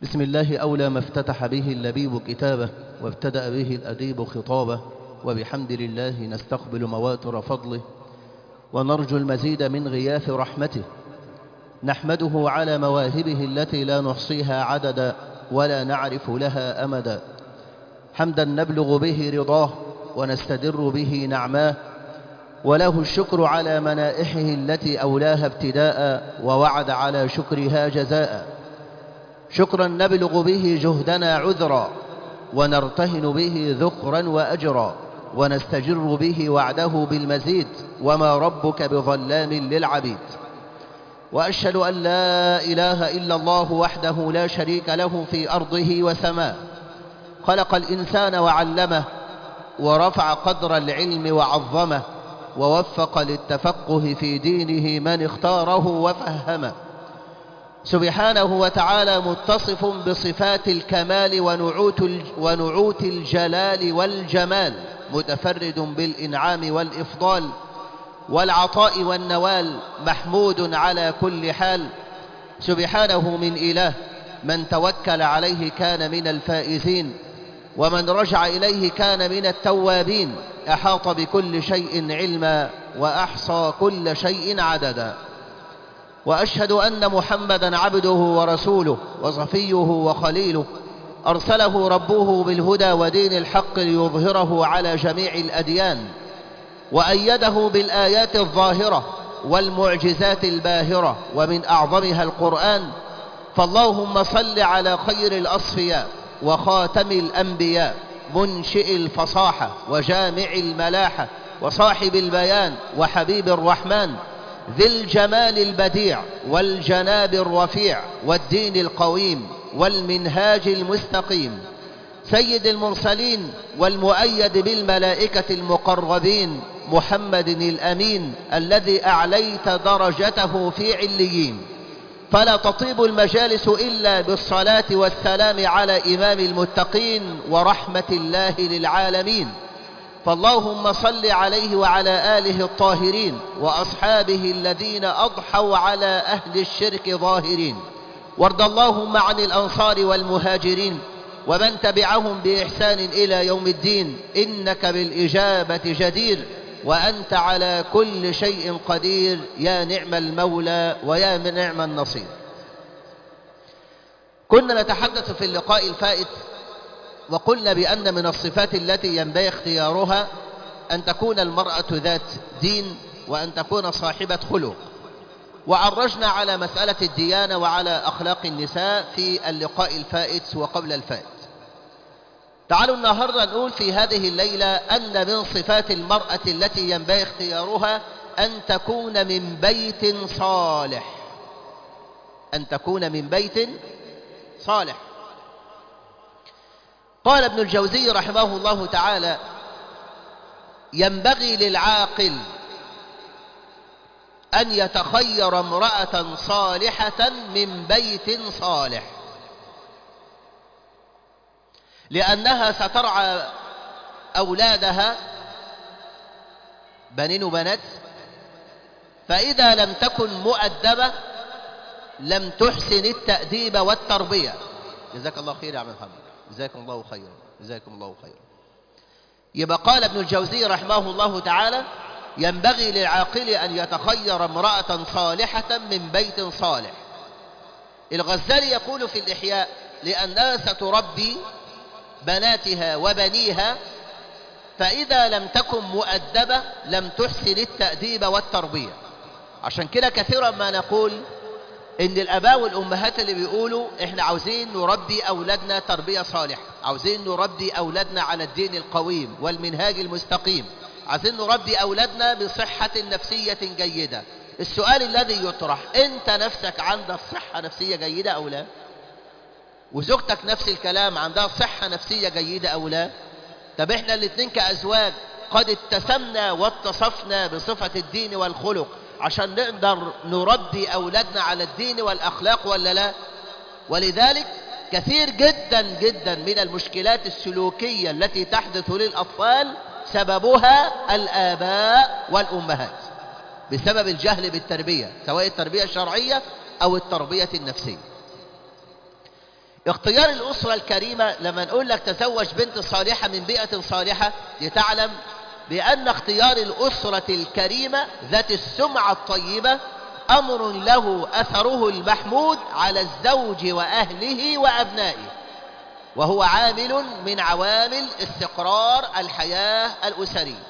بسم الله أولى ما افتتح به اللبيب كتابه وابتدأ به الأديب خطابه وبحمد الله نستقبل مواتر فضله ونرجو المزيد من غياث رحمته نحمده على مواهبه التي لا نحصيها عددا ولا نعرف لها أمدا حمدا نبلغ به رضاه ونستدر به نعماه وله الشكر على منائحه التي أولاها ابتداء ووعد على شكرها جزاء شكرا نبلغ به جهدنا عذرا ونرتهن به ذخرا وأجرا ونستجر به وعده بالمزيد وما ربك بظلام للعبيد وأشهد أن لا إله إلا الله وحده لا شريك له في أرضه وسماه خلق الإنسان وعلمه ورفع قدر العلم وعظمه ووفق للتفقه في دينه من اختاره وفهمه سبحانه وتعالى متصف بصفات الكمال ونعوت, ونعوت الجلال والجمال متفرد بالإنعام والإفضال والعطاء والنوال محمود على كل حال سبحانه من إله من توكل عليه كان من الفائزين ومن رجع إليه كان من التوابين أحاط بكل شيء علما وأحصى كل شيء عددا وأشهد أن محمدا عبده ورسوله وصفيه وخليله أرسله ربه بالهدى ودين الحق ليظهره على جميع الأديان وأيده بالآيات الظاهرة والمعجزات الباهرة ومن أعظمها القرآن فاللهم صل على خير الأصفياء وخاتم الأنبياء منشئ الفصاحة وجامع الملاحة وصاحب البيان وحبيب الرحمن ذي الجمال البديع والجناب الرفيع والدين القويم والمنهاج المستقيم سيد المرسلين والمؤيد بالملائكة المقربين محمد الأمين الذي أعليت درجته في عليين فلا تطيب المجالس إلا بالصلاة والسلام على إمام المتقين ورحمة الله للعالمين فاللهم صل عليه وعلى آله الطاهرين وأصحابه الذين أضحوا على أهل الشرك ظاهرين وارض اللهم عن الأنصار والمهاجرين ومن تبعهم بإحسان إلى يوم الدين إنك بالإجابة جدير وأنت على كل شيء قدير يا نعم المولى ويا نعم النصير كنا نتحدث في اللقاء الفائت وقلنا بأن من الصفات التي ينبغي اختيارها أن تكون المرأة ذات دين وأن تكون صاحبة خلق وعرجنا على مسألة الديانة وعلى أخلاق النساء في اللقاء الفائت وقبل الفائت تعالوا النهاردة نقول في هذه الليلة أن من صفات المرأة التي ينبغي اختيارها أن تكون من بيت صالح أن تكون من بيت صالح قال ابن الجوزي رحمه الله تعالى ينبغي للعاقل أن يتخير امرأة صالحة من بيت صالح لأنها سترعى أولادها بنين وبنات فإذا لم تكن مؤدبة لم تحسن التأديب والتربية جزاك الله خير يا عم محمد جزاكم الله خيرا جزاكم الله خيرا يبقى قال ابن الجوزي رحمه الله تعالى ينبغي للعاقل أن يتخير امرأة صالحة من بيت صالح الغزالي يقول في الإحياء لأنها ستربي بناتها وبنيها فإذا لم تكن مؤدبة لم تحسن التأديب والتربية عشان كده كثيرا ما نقول ان الاباء والامهات اللي بيقولوا احنا عاوزين نربي اولادنا تربية صالحة عاوزين نربي اولادنا على الدين القويم والمنهاج المستقيم عايزين نربي اولادنا بصحة نفسية جيدة السؤال الذي يطرح انت نفسك عندك صحة نفسية جيدة او لا وزوجتك نفس الكلام عندها صحة نفسية جيدة او لا طب احنا الاثنين كازواج قد اتسمنا واتصفنا بصفة الدين والخلق عشان نقدر نربي أولادنا على الدين والأخلاق ولا لا ولذلك كثير جدا جدا من المشكلات السلوكية التي تحدث للأطفال سببها الآباء والأمهات بسبب الجهل بالتربية سواء التربية الشرعية أو التربية النفسية اختيار الأسرة الكريمة لما نقول لك تزوج بنت صالحة من بيئة صالحة لتعلم بأن اختيار الأسرة الكريمة ذات السمعة الطيبة أمر له أثره المحمود على الزوج وأهله وأبنائه وهو عامل من عوامل استقرار الحياة الأسرية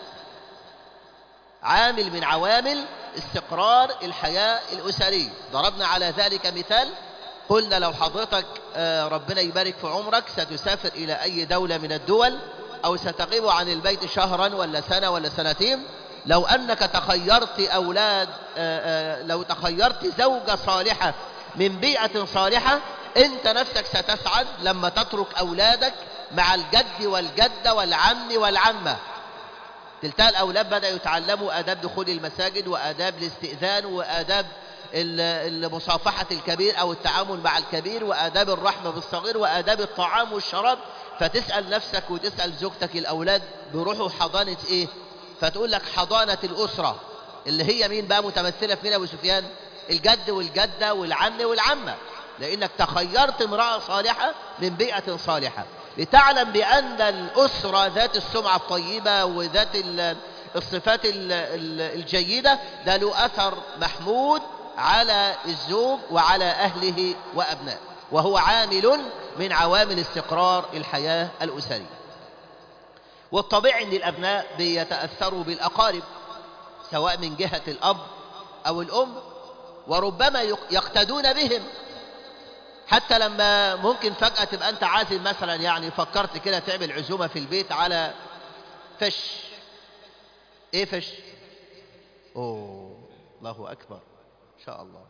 عامل من عوامل استقرار الحياة الأسرية ضربنا على ذلك مثال قلنا لو حضرتك ربنا يبارك في عمرك ستسافر إلى أي دولة من الدول أو ستغيب عن البيت شهرا ولا سنة ولا سنتين لو أنك تخيرت أولاد لو تخيرت زوجة صالحة من بيئة صالحة أنت نفسك ستسعد لما تترك أولادك مع الجد والجدة والعم والعمة تلتقى الأولاد بدأوا يتعلموا آداب دخول المساجد وآداب الاستئذان وآداب مصافحة الكبير أو التعامل مع الكبير وآداب الرحمة بالصغير وآداب الطعام والشراب فتسأل نفسك وتسأل زوجتك الأولاد بيروحوا حضانة إيه فتقول لك حضانة الأسرة اللي هي مين بقى متمثلة في مين أبو سفيان الجد والجدة والعم والعمة لأنك تخيرت امرأة صالحة من بيئة صالحة لتعلم بأن الأسرة ذات السمعة الطيبة وذات الصفات الجيدة ده له أثر محمود على الزوج وعلى أهله وأبنائه وهو عامل من عوامل استقرار الحياة الأسرية والطبيعي أن الأبناء بيتأثروا بالأقارب سواء من جهة الأب أو الأم وربما يقتدون بهم حتى لما ممكن فجأة تبقى أنت عازم مثلا يعني فكرت كده تعمل عزومة في البيت على فش إيه فش؟ أوه الله أكبر إن شاء الله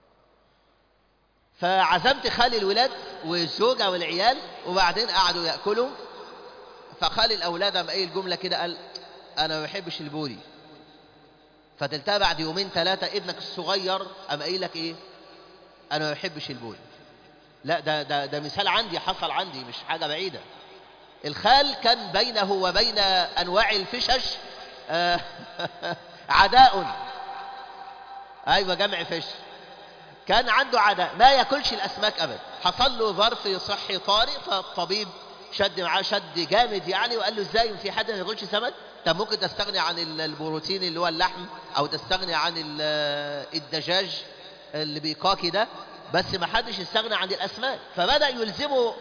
فعزمت خالي الولاد والزوجة والعيال وبعدين قعدوا يأكلوا فخالي الأولاد قام قايل جملة كده قال أنا ما بحبش البوري فتلتها بعد يومين ثلاثة ابنك الصغير قام قايل لك إيه؟ أنا ما بحبش البوري لا ده ده ده مثال عندي حصل عندي مش حاجة بعيدة الخال كان بينه وبين أنواع الفشش آه عداء أيوة جمع فش كان عنده عداء ما ياكلش الأسماك أبدا حصل له ظرف صحي طارئ فالطبيب شد معاه شد جامد يعني وقال له ازاي في حد ما ياكلش سمك طب ممكن تستغني عن البروتين اللي هو اللحم او تستغني عن الدجاج اللي بيقاكي ده بس ما حدش يستغنى عن الاسماك فبدا يلزمه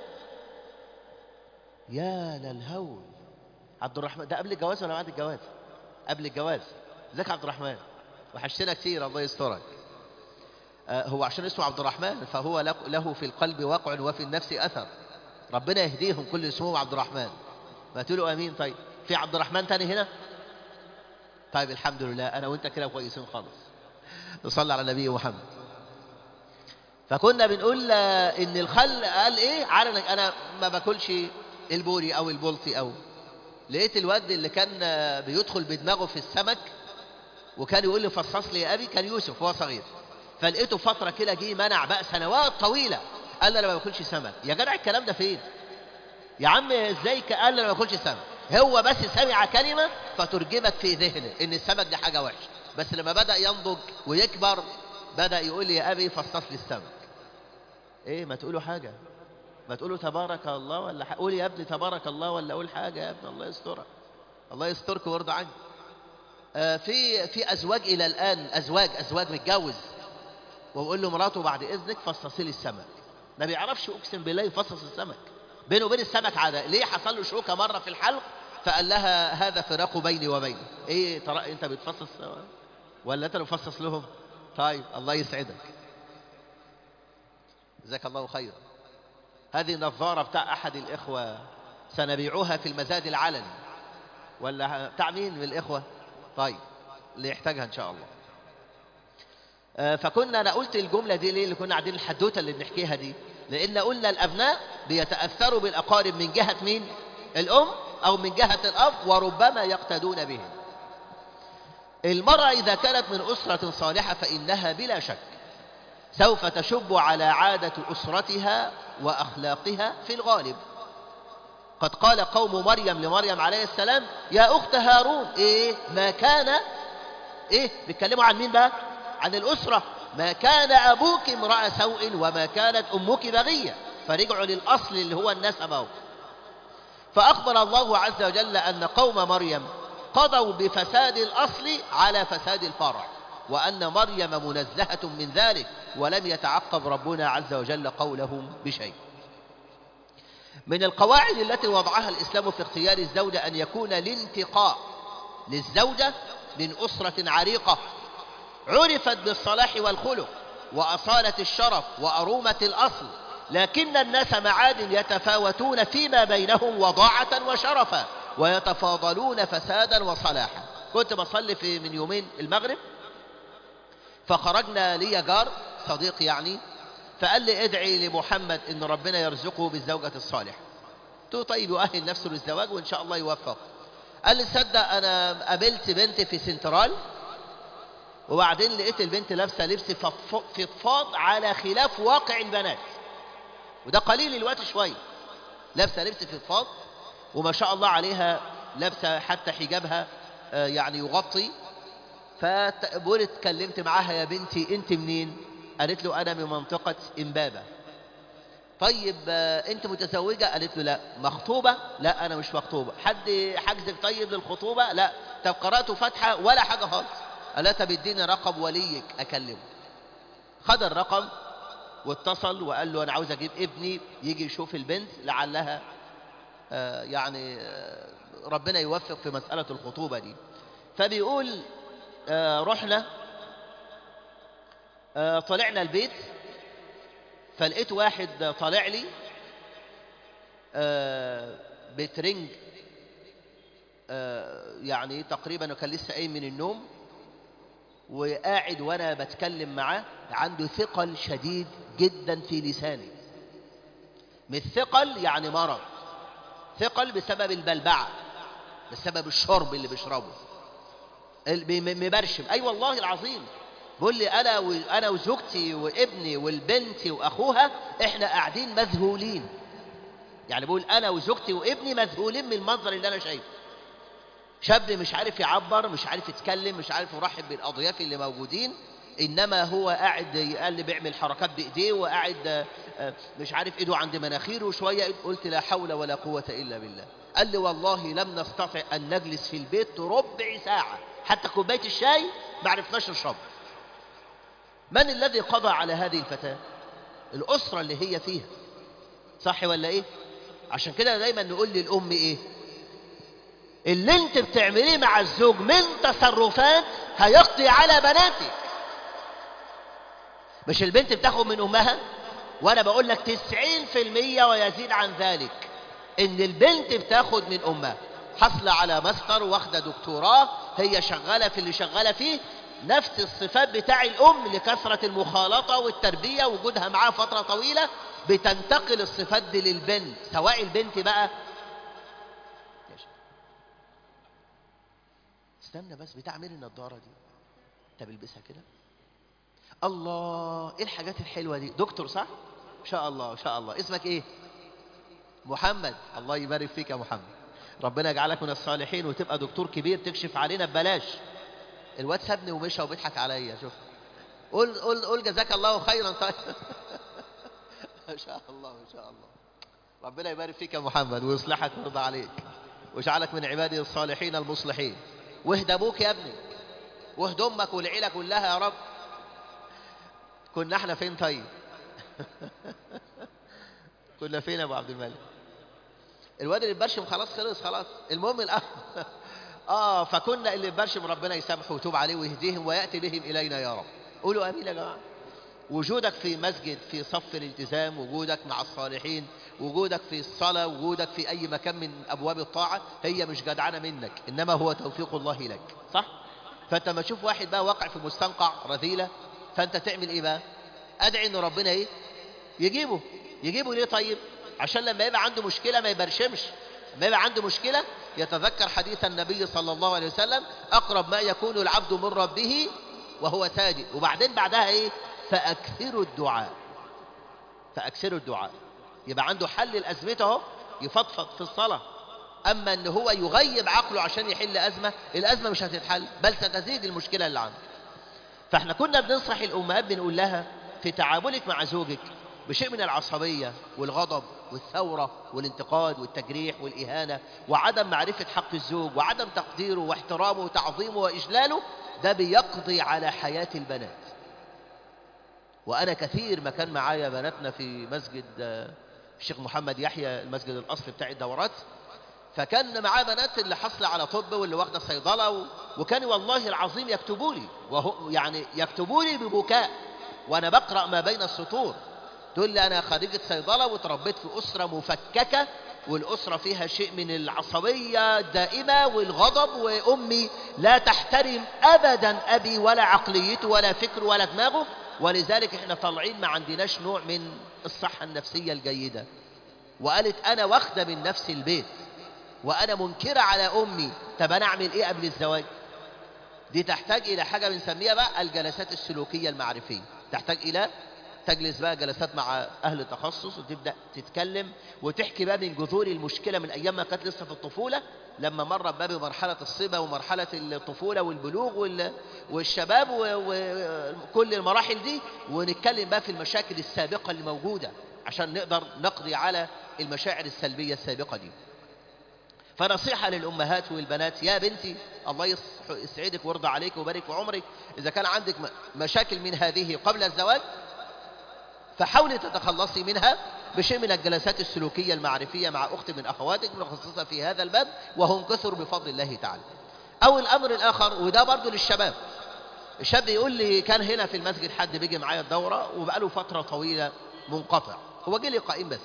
يا للهول عبد الرحمن ده قبل الجواز ولا بعد الجواز قبل الجواز ازيك عبد الرحمن وحشتنا كتير الله يسترك آه هو عشان اسمه عبد الرحمن فهو له في القلب وقع وفي النفس اثر ربنا يهديهم كل اسمهم عبد الرحمن ما تقولوا امين طيب في عبد الرحمن تاني هنا طيب الحمد لله انا وانت كده كويسين خالص نصلي على النبي محمد فكنا بنقول ان الخل قال ايه عارف انا ما باكلش البوري او البلطي او لقيت الواد اللي كان بيدخل بدماغه في السمك وكان يقول لي فصص لي يا ابي كان يوسف وهو صغير فلقيته فتره كده جه منع بقى سنوات طويله قال لي انا ما باكلش سمك يا جدع الكلام ده فين يا عم ازاي قال لي انا ما باكلش سمك هو بس سمع كلمه فترجمت في ذهنه ان السمك ده حاجه وحشه بس لما بدا ينضج ويكبر بدا يقول لي يا ابي فصص لي السمك ايه ما تقولوا حاجه ما تقولوا تبارك الله ولا ح... قول يا ابني تبارك الله ولا قول حاجه يا ابني الله يسترك الله يسترك ويرضى عنك آه في في ازواج الى الان ازواج ازواج متجوز وبقول له مراته بعد اذنك فصصي لي السمك ما بيعرفش اقسم بالله يفصص السمك بينه وبين السمك عداء ليه حصل له شوكه مره في الحلق فقال لها هذا فراق بيني وبينه ايه ترى انت بتفصص ولا انت اللي بتفصص لهم طيب الله يسعدك جزاك الله خيرا هذه النظارة بتاع أحد الإخوة سنبيعها في المزاد العلني ولا بتاع مين من الإخوة طيب اللي يحتاجها إن شاء الله آه فكنا أنا قلت الجملة دي ليه اللي كنا قاعدين الحدوتة اللي بنحكيها دي لأن قلنا الأبناء بيتأثروا بالأقارب من جهة مين الأم أو من جهة الأب وربما يقتدون بهم المرأة إذا كانت من أسرة صالحة فإنها بلا شك سوف تشب على عادة أسرتها وأخلاقها في الغالب قد قال قوم مريم لمريم عليه السلام يا أخت هارون إيه ما كان إيه بيتكلموا عن مين بقى عن الأسرة ما كان أبوك امرأة سوء وما كانت أمك بغية فرجعوا للأصل اللي هو النسب اهو فأخبر الله عز وجل أن قوم مريم قضوا بفساد الأصل على فساد الفرع وأن مريم منزهة من ذلك ولم يتعقب ربنا عز وجل قولهم بشيء من القواعد التي وضعها الإسلام في اختيار الزوجة أن يكون الانتقاء للزوجة من أسرة عريقة عرفت بالصلاح والخلق وأصالة الشرف وأرومة الأصل لكن الناس معاد يتفاوتون فيما بينهم وضاعة وشرفا ويتفاضلون فسادا وصلاحا كنت بصلي في من يومين المغرب فخرجنا لي جار صديق يعني فقال لي ادعي لمحمد ان ربنا يرزقه بالزوجة الصالحة قلت له طيب يؤهل نفسه للزواج وان شاء الله يوفق قال لي تصدق انا قابلت بنت في سنترال وبعدين لقيت البنت لابسه لبس فضفاض على خلاف واقع البنات وده قليل الوقت شويه لابسه لبس فضفاض وما شاء الله عليها لابسه حتى حجابها يعني يغطي فبقول اتكلمت معاها يا بنتي انت منين قالت له انا من منطقه امبابه طيب انت متزوجه قالت له لا مخطوبه لا انا مش مخطوبه حد حجزك طيب للخطوبه لا طب قرات فاتحه ولا حاجه خالص قال طب اديني رقم وليك اكلمه خد الرقم واتصل وقال له انا عاوز اجيب ابني يجي يشوف البنت لعلها آه يعني آه ربنا يوفق في مساله الخطوبه دي فبيقول آه رحنا طلعنا البيت فلقيت واحد طالع لي بترنج يعني تقريبا كان لسه قايم من النوم وقاعد وانا بتكلم معاه عنده ثقل شديد جدا في لسانه مش ثقل يعني مرض ثقل بسبب البلبعه بسبب الشرب اللي بيشربه مبرشم اي أيوة والله العظيم بيقول لي انا وانا وزوجتي وابني والبنت واخوها احنا قاعدين مذهولين يعني بقول انا وزوجتي وابني مذهولين من المنظر اللي انا شايفه شاب مش عارف يعبر مش عارف يتكلم مش عارف يرحب بالاضياف اللي موجودين انما هو قاعد يقل بيعمل حركات بايديه وقاعد مش عارف ايده عند مناخيره شويه قلت لا حول ولا قوه الا بالله قال لي والله لم نستطع ان نجلس في البيت ربع ساعه حتى كوبايه الشاي ما عرفناش نشرب من الذي قضى على هذه الفتاه الاسره اللي هي فيها صح ولا ايه عشان كده دايما نقول للام ايه اللي انت بتعمليه مع الزوج من تصرفات هيقضي على بناتك مش البنت بتاخد من امها وانا بقول لك تسعين في المية ويزيد عن ذلك ان البنت بتاخد من امها حصل على ماستر واخده دكتوراه هي شغاله في اللي شغاله فيه نفس الصفات بتاع الام لكثره المخالطه والتربيه وجودها معاه فتره طويله بتنتقل الصفات دي للبنت سواء البنت بقى استنى بس بتاع مين النضاره دي انت بلبسها كده الله ايه الحاجات الحلوه دي دكتور صح ان شاء الله ان شاء الله اسمك ايه محمد الله يبارك فيك يا محمد ربنا يجعلك من الصالحين وتبقى دكتور كبير تكشف علينا ببلاش الواد سابني ومشى وبيضحك عليا شوف قول قول قول جزاك الله خيرا طيب ما شاء الله ما شاء الله ربنا يبارك فيك يا محمد ويصلحك ويرضى عليك ويجعلك من عباده الصالحين المصلحين واهدى ابوك يا ابني واهدى امك والعيله كلها يا رب كنا احنا فين طيب كنا فين يا ابو عبد الملك الواد اللي برشم خلاص خلص خلاص المهم الأ... اه فكنا اللي برشم ربنا يسامحه ويتوب عليه ويهديهم وياتي بهم الينا يا رب قولوا امين يا جماعه وجودك في مسجد في صف الالتزام وجودك مع الصالحين وجودك في الصلاة وجودك في أي مكان من أبواب الطاعة هي مش جدعنة منك إنما هو توفيق الله لك صح؟ فأنت لما تشوف واحد بقى واقع في مستنقع رذيلة فأنت تعمل إيه بقى؟ أدعي إن ربنا إيه؟ يجيبه يجيبه ليه طيب؟ عشان لما يبقى عنده مشكلة ما يبرشمش لما يبقى عنده مشكلة يتذكر حديث النبي صلى الله عليه وسلم أقرب ما يكون العبد من ربه وهو ساجد وبعدين بعدها إيه؟ فأكثروا الدعاء فأكثروا الدعاء يبقى عنده حل الأزمته اهو يفضفض في الصلاة أما أن هو يغيب عقله عشان يحل أزمة الأزمة مش هتتحل بل ستزيد المشكلة اللي عنده فاحنا كنا بننصح الأمهات بنقول لها في تعاملك مع زوجك بشيء من العصبية والغضب والثورة والانتقاد والتجريح والإهانة وعدم معرفة حق الزوج وعدم تقديره واحترامه وتعظيمه وإجلاله ده بيقضي على حياة البنات وأنا كثير ما كان معايا بناتنا في مسجد آه، الشيخ محمد يحيى المسجد الأصلي بتاع الدورات فكان معاه بنات اللي حصل على طب واللي واخده صيدله و... وكان والله العظيم يكتبوا لي وهو يعني يكتبوا لي ببكاء وانا بقرا ما بين السطور تقول لي انا خريجه صيدله وتربيت في اسره مفككه والاسره فيها شيء من العصبيه الدائمه والغضب وامي لا تحترم ابدا ابي ولا عقليته ولا فكره ولا دماغه ولذلك احنا طالعين ما عندناش نوع من الصحه النفسيه الجيده وقالت انا واخده من نفس البيت وانا منكره على امي طب انا اعمل ايه قبل الزواج دي تحتاج الى حاجه بنسميها بقى الجلسات السلوكيه المعرفيه تحتاج الى تجلس بقى جلسات مع اهل التخصص وتبدا تتكلم وتحكي بقى من جذور المشكله من ايام ما كانت لسه في الطفوله لما مرت بقى بمرحله الصبا ومرحله الطفوله والبلوغ وال- والشباب و- وكل المراحل دي ونتكلم بقى في المشاكل السابقه اللي موجوده عشان نقدر نقضي على المشاعر السلبيه السابقه دي فنصيحة للأمهات والبنات يا بنتي الله يص- يسعدك ويرضى عليك ويبارك في عمرك إذا كان عندك م- مشاكل من هذه قبل الزواج فحاولي تتخلصي منها بشيء من الجلسات السلوكية المعرفية مع أخت من أخواتك متخصصة في هذا الباب وهم كثر بفضل الله تعالى أو الأمر الآخر وده برضو للشباب الشاب يقول لي كان هنا في المسجد حد بيجي معايا الدورة وبقاله فترة طويلة منقطع هو جه لقاءين بس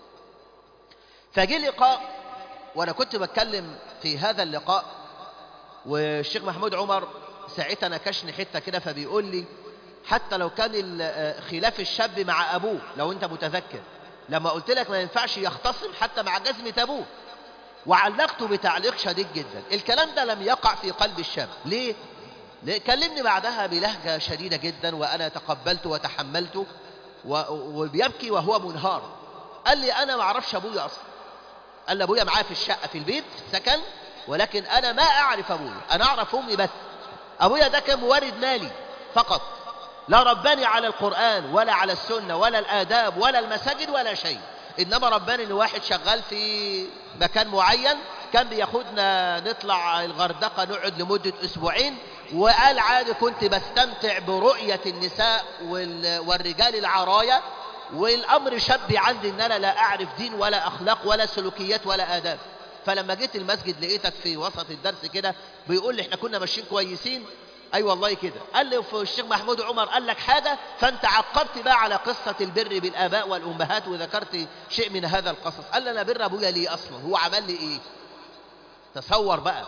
فجه لقاء وانا كنت بتكلم في هذا اللقاء والشيخ محمود عمر ساعتها نكشني حته كده فبيقول لي حتى لو كان ال- آه، خلاف الشاب مع ابوه لو انت متذكر لما قلت لك ما ينفعش يختصم حتى مع جزمة ابوه وعلقته بتعليق شديد جدا الكلام ده لم يقع في قلب الشاب ليه ليه؟ كلمني بعدها بلهجة شديدة جدا وأنا تقبلته وتحملته و- وبيبكي وهو منهار قال لي أنا ما أعرفش أبويا أصلا قال لي أبويا معايا في الشقة في البيت في السكن ولكن أنا ما أعرف أبويا أنا أعرف أمي بس أبويا ده كان مورد مالي فقط لا رباني على القرآن ولا على السنة ولا الآداب ولا المساجد ولا شيء إنما رباني إن واحد شغال في مكان معين كان بياخدنا نطلع الغردقة نقعد لمدة أسبوعين وقال عادي كنت بستمتع برؤية النساء وال- والرجال العرايا والأمر شبي عندي إن أنا لا أعرف دين ولا أخلاق ولا سلوكيات ولا آداب فلما جيت المسجد لقيتك في وسط الدرس كده بيقول لي احنا كنا ماشيين كويسين اي أيوة والله كده قال لي في الشيخ محمود عمر قال لك حاجه فانت عقبت بقى على قصه البر بالاباء والامهات وذكرت شيء من هذا القصص قال لي انا بر ابويا ليه اصلا هو عمل لي ايه تصور بقى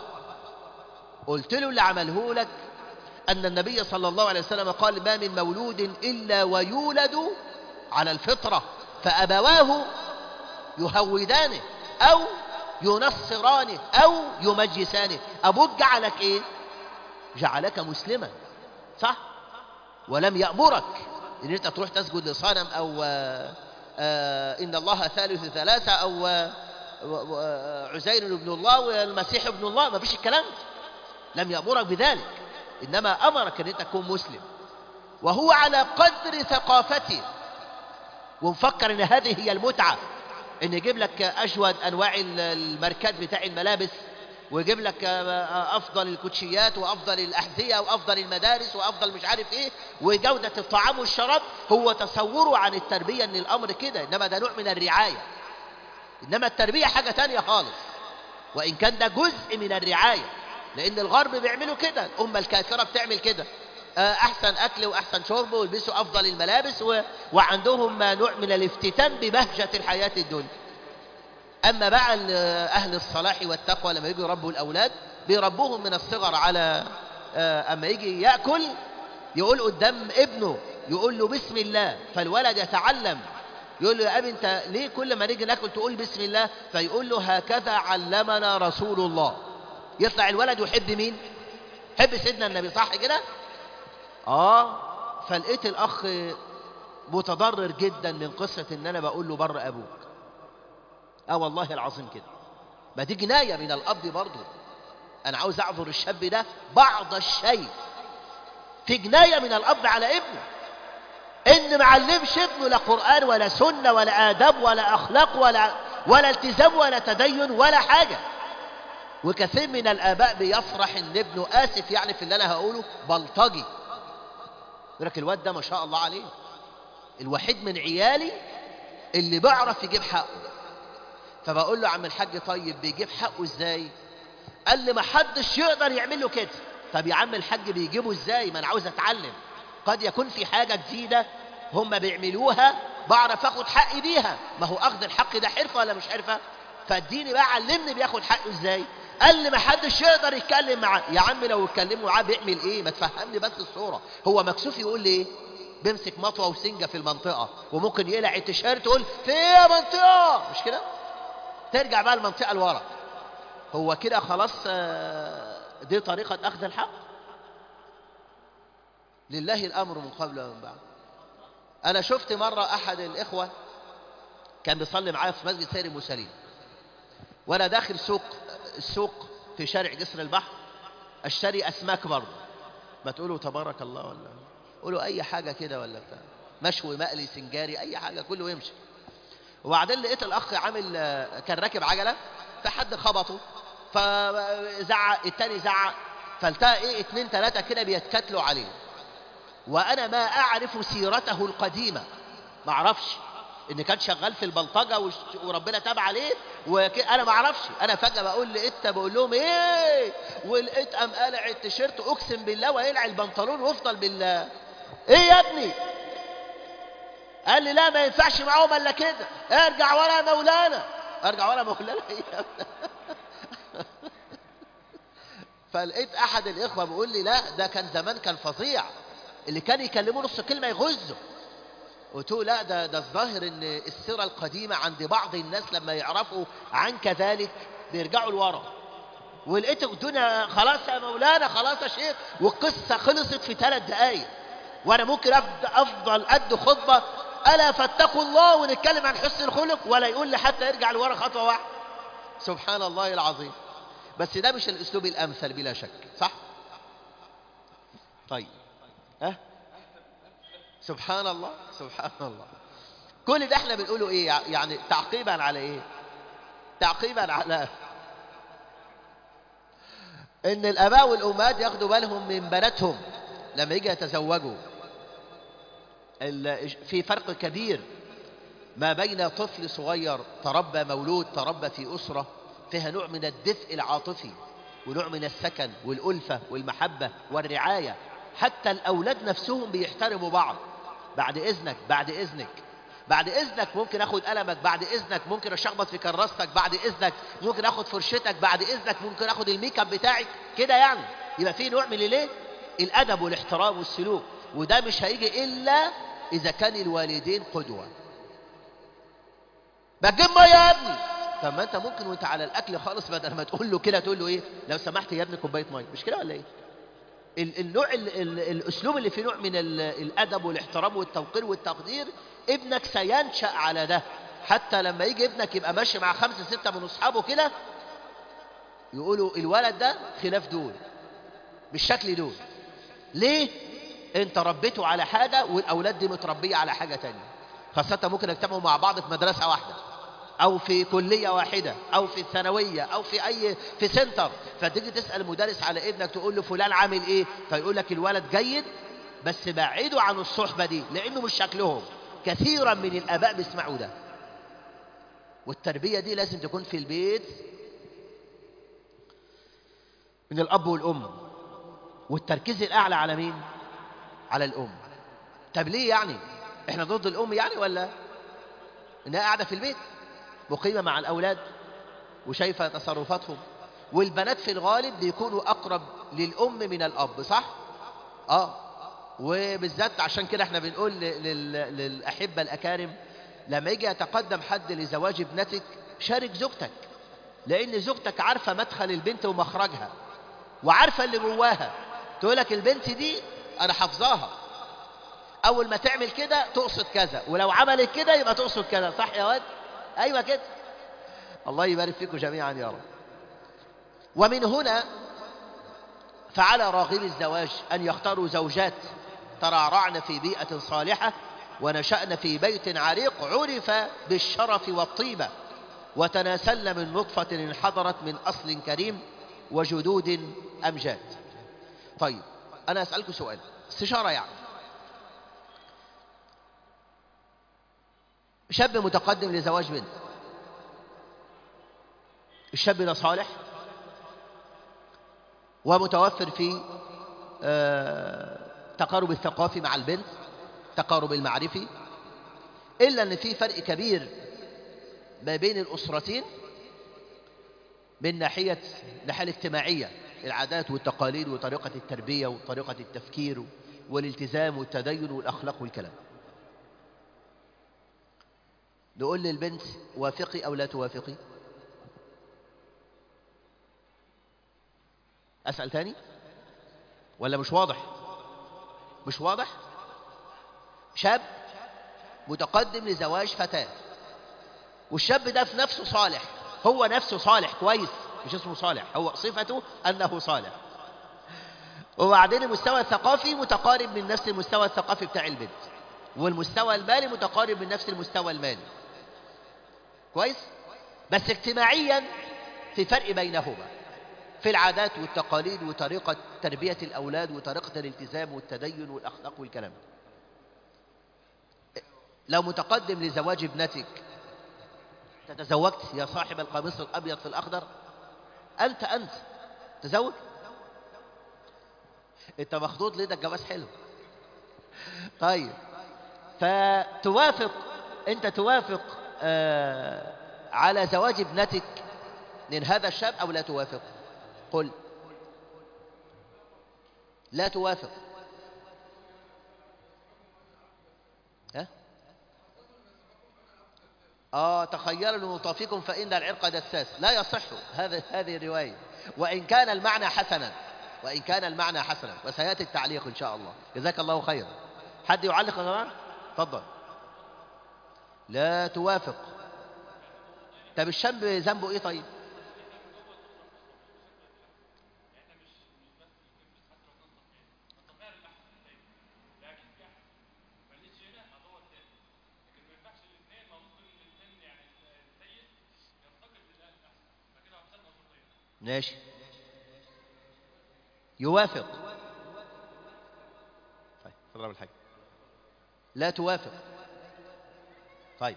قلت له اللي عمله لك ان النبي صلى الله عليه وسلم قال ما من مولود الا ويولد على الفطره فابواه يهودانه او ينصرانه او يمجسانه ابوك جعلك ايه جعلك مسلما صح ولم يأمرك ان انت تروح تسجد لصنم او آه، آه، ان الله ثالث ثلاثة او آه، و- و- عزير ابن الله والمسيح ابن الله ما فيش الكلام ده. لم يأمرك بذلك انما امرك ان انت تكون مسلم وهو على قدر ثقافته ومفكر ان هذه هي المتعة ان يجيب لك اجود انواع ال- الماركات بتاع الملابس ويجيب لك آه، افضل الكوتشيات وافضل الاحذيه وافضل المدارس وافضل مش عارف ايه وجوده الطعام والشراب هو تصوره عن التربيه ان الامر كده انما ده نوع من الرعايه انما التربيه حاجه تانية خالص وان كان ده جزء من الرعايه لان الغرب بيعملوا كده الامه الكافره بتعمل كده آه، احسن اكل واحسن شرب ويلبسوا افضل الملابس و... وعندهم نوع من الافتتان ببهجه الحياه الدنيا أما بقى ال- أهل الصلاح والتقوى لما يجوا يربوا الأولاد بيربوهم من الصغر على آه، أما يجي يأكل يقول قدام ابنه يقول له بسم الله فالولد يتعلم يقول له يا أبي أنت ليه كل ما نيجي ناكل تقول بسم الله فيقول له هكذا علمنا رسول الله يطلع الولد يحب مين يحب سيدنا النبي صح كده آه فلقيت الأخ متضرر جدا من قصة إن أنا بقول له بر أبوك اه والله العظيم كده ما دي جناية من الأب برضه أنا عاوز أعذر الشاب ده بعض الشيء في جناية من الأب على ابنه ان معلمش ابنه لا قرآن ولا سنة ولا آداب ولا أخلاق ولا ولا التزام ولا تدين ولا حاجة وكثير من الآباء بيفرح ان ابنه آسف يعني في اللي أنا هقوله بلطجي يقول لك الواد ده ما شاء الله عليه الوحيد من عيالي اللي بيعرف يجيب حقه فبقول له عم الحاج طيب بيجيب حقه ازاي قال لي ما حدش يقدر يعمل له كده طب يا عم الحاج بيجيبه ازاي ما انا عاوز اتعلم قد يكون في حاجة جديدة هم بيعملوها بعرف اخد حقي بيها ما هو اخذ الحق ده حرفة ولا مش حرفة فاديني بقى علمني بياخد حقه ازاي قال لي ما حدش يقدر يتكلم معاه يا عم لو اتكلموا معاه بيعمل ايه ما تفهمني بس الصورة هو مكسوف يقول لي ايه بيمسك مطوة وسنجة في المنطقة وممكن يقلع التيشيرت يقول في ايه يا منطقة مش كده ترجع بقى المنطقة لورا هو كده خلاص دي طريقة أخذ الحق لله الأمر من قبل ومن بعد أنا شفت مرة أحد الإخوة كان بيصلي معايا في مسجد سير المرسلين وأنا داخل سوق السوق في شارع جسر البحر اشتري أسماك برضه ما تقولوا تبارك الله ولا قولوا أي حاجة كده ولا بتاع مشوي مقلي سنجاري أي حاجة كله يمشي وبعدين لقيت الأخ عامل كان راكب عجلة فحد خبطه فزعق التاني زعق فالتقى ايه اتنين تلاتة كده بيتكتلوا عليه وانا ما اعرف سيرته القديمة ما اعرفش ان كان شغال في البلطجة وربنا تاب عليه وانا ما اعرفش انا فجأة بقول لقيت بقول لهم ايه ولقيت قام قلع التيشيرت اقسم بالله ويقلع البنطلون وافضل بالله ايه يا ابني قال لي لا ما ينفعش معاهم الا كده ارجع ورا يا مولانا ارجع ورا مولانا ايه فلقيت احد الاخوه بيقول لي لا ده كان زمان كان فظيع اللي كان يكلمه نص كلمه يغزه قلت له لا ده ده الظاهر ان السيره القديمه عند بعض الناس لما يعرفوا عن كذلك بيرجعوا لورا ولقيت الدنيا خلاص يا مولانا خلاص يا شيخ والقصه خلصت في ثلاث دقائق وانا ممكن افضل قد خطبه الا فاتقوا الله ونتكلم عن حسن الخلق ولا يقول لي حتى يرجع لورا خطوه واحده سبحان الله العظيم بس ده مش الاسلوب الامثل بلا شك صح طيب ها أه؟ سبحان الله سبحان الله كل ده احنا بنقوله ايه يعني تعقيبا على ايه تعقيبا على ان الاباء والامهات ياخدوا بالهم من بناتهم لما يجي يتزوجوا في فرق كبير ما بين طفل صغير تربى مولود تربى في أسرة فيها نوع من الدفء العاطفي ونوع من السكن والألفة والمحبة والرعاية حتى الأولاد نفسهم بيحترموا بعض بعد إذنك بعد إذنك بعد إذنك ممكن أخد قلمك بعد إذنك ممكن أشخبط في كراستك بعد إذنك ممكن أخد فرشتك بعد إذنك ممكن أخد الميك اب بتاعك كده يعني يبقى في نوع من الايه الأدب والاحترام والسلوك وده مش هيجي إلا إذا كان الوالدين قدوة بجيب ميه يا ابني طب ما انت ممكن وانت على الاكل خالص بدل ما تقول له كده تقول له ايه لو سمحت يا ابني كوبايه ميه مش كده ولا ايه ال- النوع ال- ال- الاسلوب اللي فيه نوع من ال- الادب والاحترام والتوقير والتقدير ابنك سينشا على ده حتى لما يجي ابنك يبقى ماشي مع خمسه سته من اصحابه كده يقولوا الولد ده خلاف دول بالشكل دول ليه انت ربيته على حاجه والاولاد دي متربيه على حاجه تانية خاصه ممكن يجتمعوا مع بعض في مدرسه واحده او في كليه واحده او في الثانويه او في اي في سنتر فتيجي تسال المدرس على ابنك تقول له فلان عامل ايه فيقول لك الولد جيد بس بعيدوا عن الصحبه دي لانه مش شكلهم كثيرا من الاباء بيسمعوا ده والتربيه دي لازم تكون في البيت من الاب والام والتركيز الاعلى على مين على الام طب ليه يعني احنا ضد الام يعني ولا انها قاعده في البيت مقيمه مع الاولاد وشايفه تصرفاتهم والبنات في الغالب بيكونوا اقرب للام من الاب صح اه وبالذات عشان كده احنا بنقول لل... للاحبه الاكارم لما يجي يتقدم حد لزواج ابنتك شارك زوجتك لان زوجتك عارفه مدخل البنت ومخرجها وعارفه اللي جواها تقول لك البنت دي انا حافظاها اول ما تعمل كده تقصد كذا ولو عملت كده يبقى تقصد كذا صح يا واد ايوه كده الله يبارك فيكم جميعا يا رب ومن هنا فعلى راغب الزواج ان يختاروا زوجات ترعرعن في بيئه صالحه ونشأن في بيت عريق عرف بالشرف والطيبة وتناسلن من نطفة انحدرت من أصل كريم وجدود أمجاد طيب أنا أسألكم سؤال استشارة يعني شاب متقدم لزواج بنت الشاب ده صالح ومتوفر في آه، تقارب الثقافي مع البنت تقارب المعرفي إلا أن في فرق كبير ما بين الأسرتين من ناحية الناحية الاجتماعية العادات والتقاليد وطريقة التربية وطريقة التفكير والالتزام والتدين والأخلاق والكلام نقول للبنت وافقي أو لا توافقي أسأل تاني ولا مش واضح مش واضح شاب متقدم لزواج فتاة والشاب ده في نفسه صالح هو نفسه صالح كويس مش اسمه صالح هو صفته أنه صالح وبعدين المستوى الثقافي متقارب من نفس المستوى الثقافي بتاع البنت والمستوى المالي متقارب من نفس المستوى المالي كويس بس اجتماعيا في فرق بينهما في العادات والتقاليد وطريقة تربية الأولاد وطريقة الالتزام والتدين والأخلاق والكلام لو متقدم لزواج ابنتك تتزوجت يا صاحب القميص الأبيض في الأخضر أنت أنت تزوج أنت مخطوط ليه ده الجواز حلو طيب فتوافق أنت توافق آه على زواج ابنتك من هذا الشاب أو لا توافق قل لا توافق ها آه تخيروا لنطافكم فإن العرق دساس لا يصح هذا هذه الرواية وإن كان المعنى حسنا وإن كان المعنى حسنا وسيأتي التعليق إن شاء الله جزاك الله خيرا حد يعلق يا جماعة تفضل لا توافق طب الشاب ذنبه ايه طيب ماشي يوافق طيب تفضل الحاج لا توافق طيب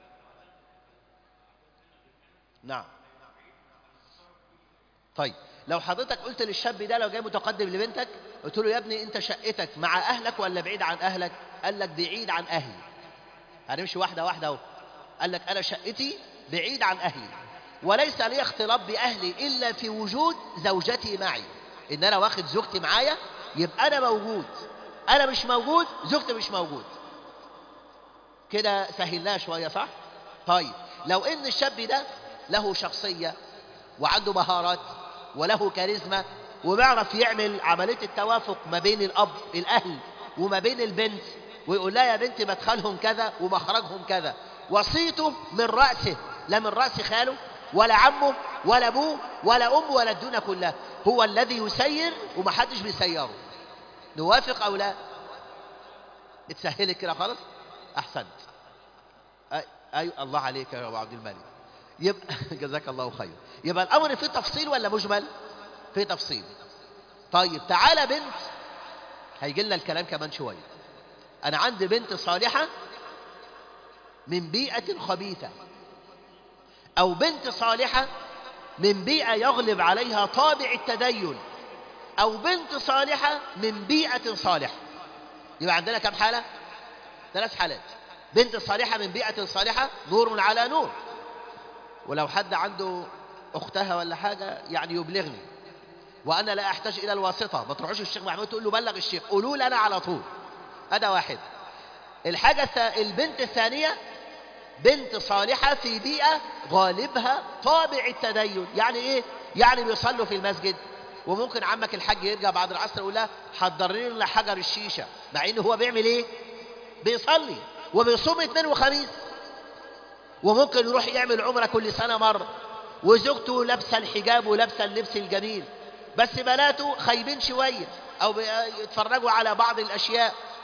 نعم طيب لو حضرتك قلت للشاب ده لو جاي متقدم لبنتك قلت له يا ابني انت شقتك مع اهلك ولا بعيد عن اهلك قال لك بعيد عن اهلي هنمشي واحده واحده اهو قال لك انا شقتي بعيد عن اهلي وليس لي اختلاط باهلي الا في وجود زوجتي معي ان انا واخد زوجتي معايا يبقى انا موجود انا مش موجود زوجتي مش موجود كده سهلناها شويه صح طيب لو ان الشاب ده له شخصيه وعنده مهارات وله كاريزما وبيعرف يعمل عمليه التوافق ما بين الاب الاهل وما بين البنت ويقول لها يا بنتي مدخلهم كذا ومخرجهم كذا وصيته من راسه لا من راس خاله ولا عمه ولا ابوه ولا امه ولا الدنيا كلها هو الذي يسير ومحدش بيسيره نوافق او لا اتسهلت كده خالص احسنت اي أي الله عليك يا ابو عبد الملك يبقى جزاك الله خير يبقى الامر فيه تفصيل ولا مجمل فيه تفصيل طيب تعالى بنت هيجي لنا الكلام كمان شويه انا عندي بنت صالحه من بيئه خبيثه او بنت صالحه من بيئه يغلب عليها طابع التدين او بنت صالحه من بيئه صالحه يبقى عندنا كم حاله ثلاث حالات بنت صالحة من بيئة صالحة نور على نور ولو حد عنده أختها ولا حاجة يعني يبلغني وأنا لا أحتاج إلى الواسطة ما تروحوش الشيخ محمود تقول له بلغ الشيخ قولوا لي أنا على طول هذا واحد الحاجة الث... البنت الثانية بنت صالحة في بيئة غالبها طابع التدين يعني إيه؟ يعني بيصلوا في المسجد وممكن عمك الحاج يرجع بعد العصر يقول لها حضر لنا حجر الشيشة مع إنه هو بيعمل إيه؟ بيصلي وبيصوم اثنين وخميس وممكن يروح يعمل عمرة كل سنة مرة وزوجته لابسة الحجاب ولابسة اللبس الجميل بس بناته خايبين شوية أو يتفرجوا على بعض الأشياء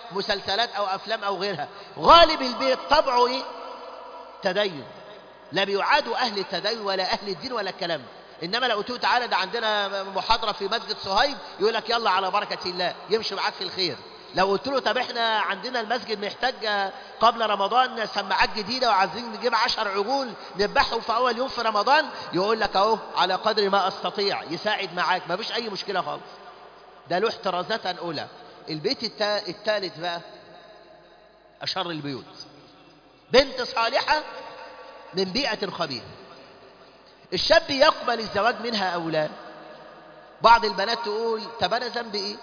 مسلسلات او افلام او غيرها غالب البيت طبعه ايه تدين لا بيعادوا اهل التدين ولا اهل الدين ولا الكلام ده. انما لو قلت له تعالى ده عندنا محاضره في مسجد صهيب يقول لك يلا على بركه الله يمشي معاك في الخير لو قلت له طب احنا عندنا المسجد محتاج قبل رمضان سماعات جديده وعايزين نجيب عشر عجول نذبحهم في اول يوم في رمضان يقول لك اهو على قدر ما استطيع يساعد معاك ما فيش اي مشكله خالص ده له احترازات اولى البيت التا... الثالث بقى اشر البيوت بنت صالحه من بيئه خبيثه الشاب يقبل الزواج منها او لا بعض البنات تقول طب انا ذنبي ايه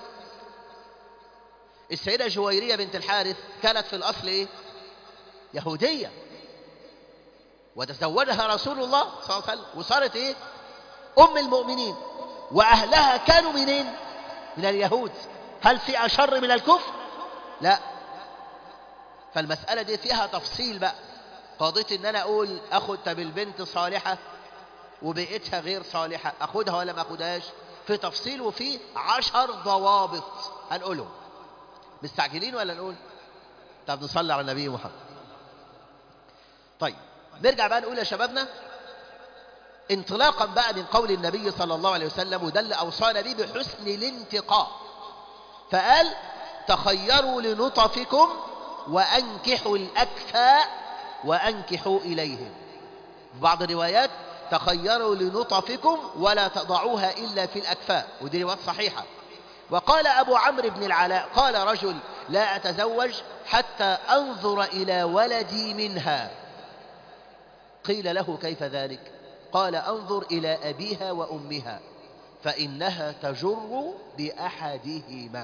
السيدة جويرية بنت الحارث كانت في الأصل إيه؟ يهودية وتزوجها رسول الله صلى الله عليه وسلم وصارت إيه؟ أم المؤمنين وأهلها كانوا منين؟ من اليهود هل في أشر من الكفر؟ لا فالمسألة دي فيها تفصيل بقى قضيت إن أنا أقول أخد طب البنت صالحة وبيئتها غير صالحة أخدها ولا ما أخدهاش في تفصيل وفي عشر ضوابط هنقولهم مستعجلين ولا نقول طب نصلي على النبي محمد طيب نرجع بقى نقول يا شبابنا انطلاقا بقى من قول النبي صلى الله عليه وسلم وده اللي اوصانا به بحسن الانتقاء فقال تخيروا لنطفكم وانكحوا الاكفاء وانكحوا اليهم في بعض الروايات تخيروا لنطفكم ولا تضعوها الا في الاكفاء ودي روايات صحيحه وقال أبو عمرو بن العلاء قال رجل لا أتزوج حتى أنظر إلى ولدي منها قيل له كيف ذلك قال أنظر إلى أبيها وأمها فإنها تجر بأحدهما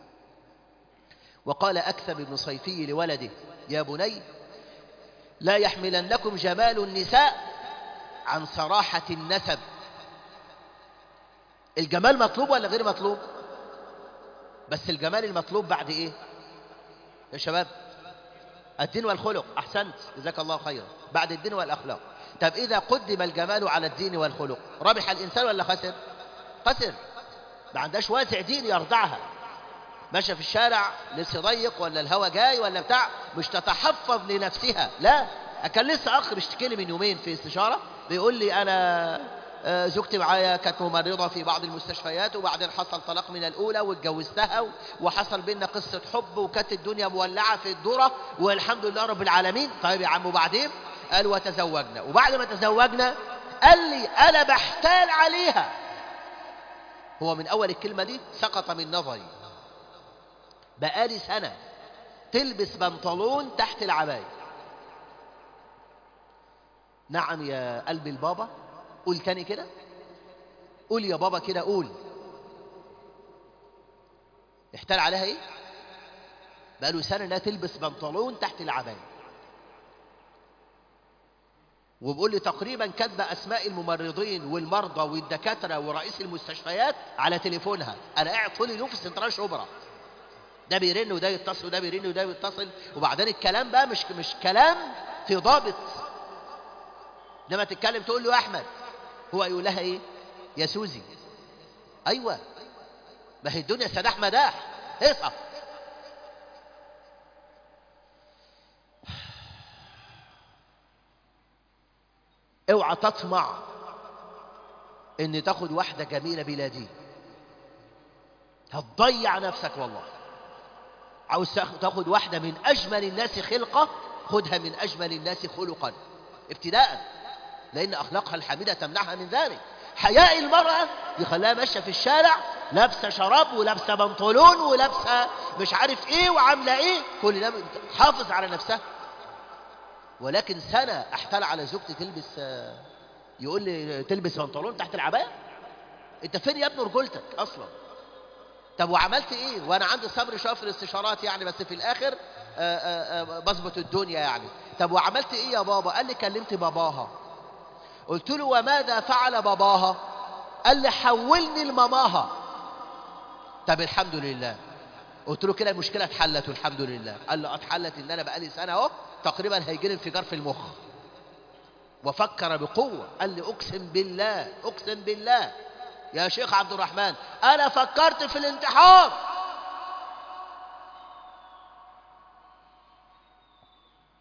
وقال أكثب بن صيفي لولده يا بني لا يحملنكم جمال النساء عن صراحة النسب الجمال مطلوب ولا غير مطلوب بس الجمال المطلوب بعد ايه يا شباب الدين والخلق احسنت جزاك الله خيرا بعد الدين والاخلاق طب اذا قدم الجمال على الدين والخلق ربح الانسان ولا خسر خسر ما عندهاش واسع دين يرضعها ماشيه في الشارع لسه ضيق ولا الهوا جاي ولا بتاع مش تتحفظ لنفسها لا كان لسه اخ بيشتكي لي من يومين في استشاره بيقول لي انا آه، زوجتي معايا كانت ممرضة في بعض المستشفيات وبعدين حصل طلاق من الأولى واتجوزتها وحصل بينا قصة حب وكانت الدنيا مولعة في الذرة والحمد لله رب العالمين طيب يا عم وبعدين قال وتزوجنا وبعد ما تزوجنا قال لي أنا بحتال عليها هو من أول الكلمة دي سقط من نظري بقالي سنة تلبس بنطلون تحت العباية نعم يا قلب البابا قول تاني كده قول يا بابا كده قول احتال عليها ايه بقاله سنة انها تلبس بنطلون تحت العباية وبقول لي تقريبا كاتبه اسماء الممرضين والمرضى والدكاتره ورئيس المستشفيات على تليفونها انا قاعد طول اليوم في سنترال شبرا ده بيرن وده يتصل وده بيرن وده يتصل وبعدين الكلام بقى مش مش كلام في ضابط لما تتكلم تقول له يا احمد هو يقول لها ايه يا سوزي ايوه ما هي الدنيا سداح مداح هيصة اوعى تطمع ان تاخد واحده جميله بلا دين هتضيع نفسك والله عاوز تاخد واحده من اجمل الناس خلقه خدها من اجمل الناس خلقا ابتداء لان اخلاقها الحميده تمنعها من ذلك حياء المراه يخليها ماشيه في الشارع لابسه شراب ولابسه بنطلون ولابسه مش عارف ايه وعامله ايه كل ده حافظ على نفسها ولكن سنه احتال على زوجتي تلبس آه، يقول لي تلبس بنطلون تحت العبايه انت فين يا ابن رجولتك اصلا طب وعملت ايه وانا عندي صبر شويه في الاستشارات يعني بس في الاخر آه، آه، آه، بظبط الدنيا يعني طب وعملت ايه يا بابا قال لي كلمت باباها قلت له وماذا فعل باباها قال لي حولني لماماها طب الحمد لله قلت له كده المشكله اتحلت والحمد لله قال لي اتحلت ان انا بقالي سنه اهو تقريبا هيجي لي انفجار في المخ وفكر بقوه قال لي اقسم بالله اقسم بالله يا شيخ عبد الرحمن انا فكرت في الانتحار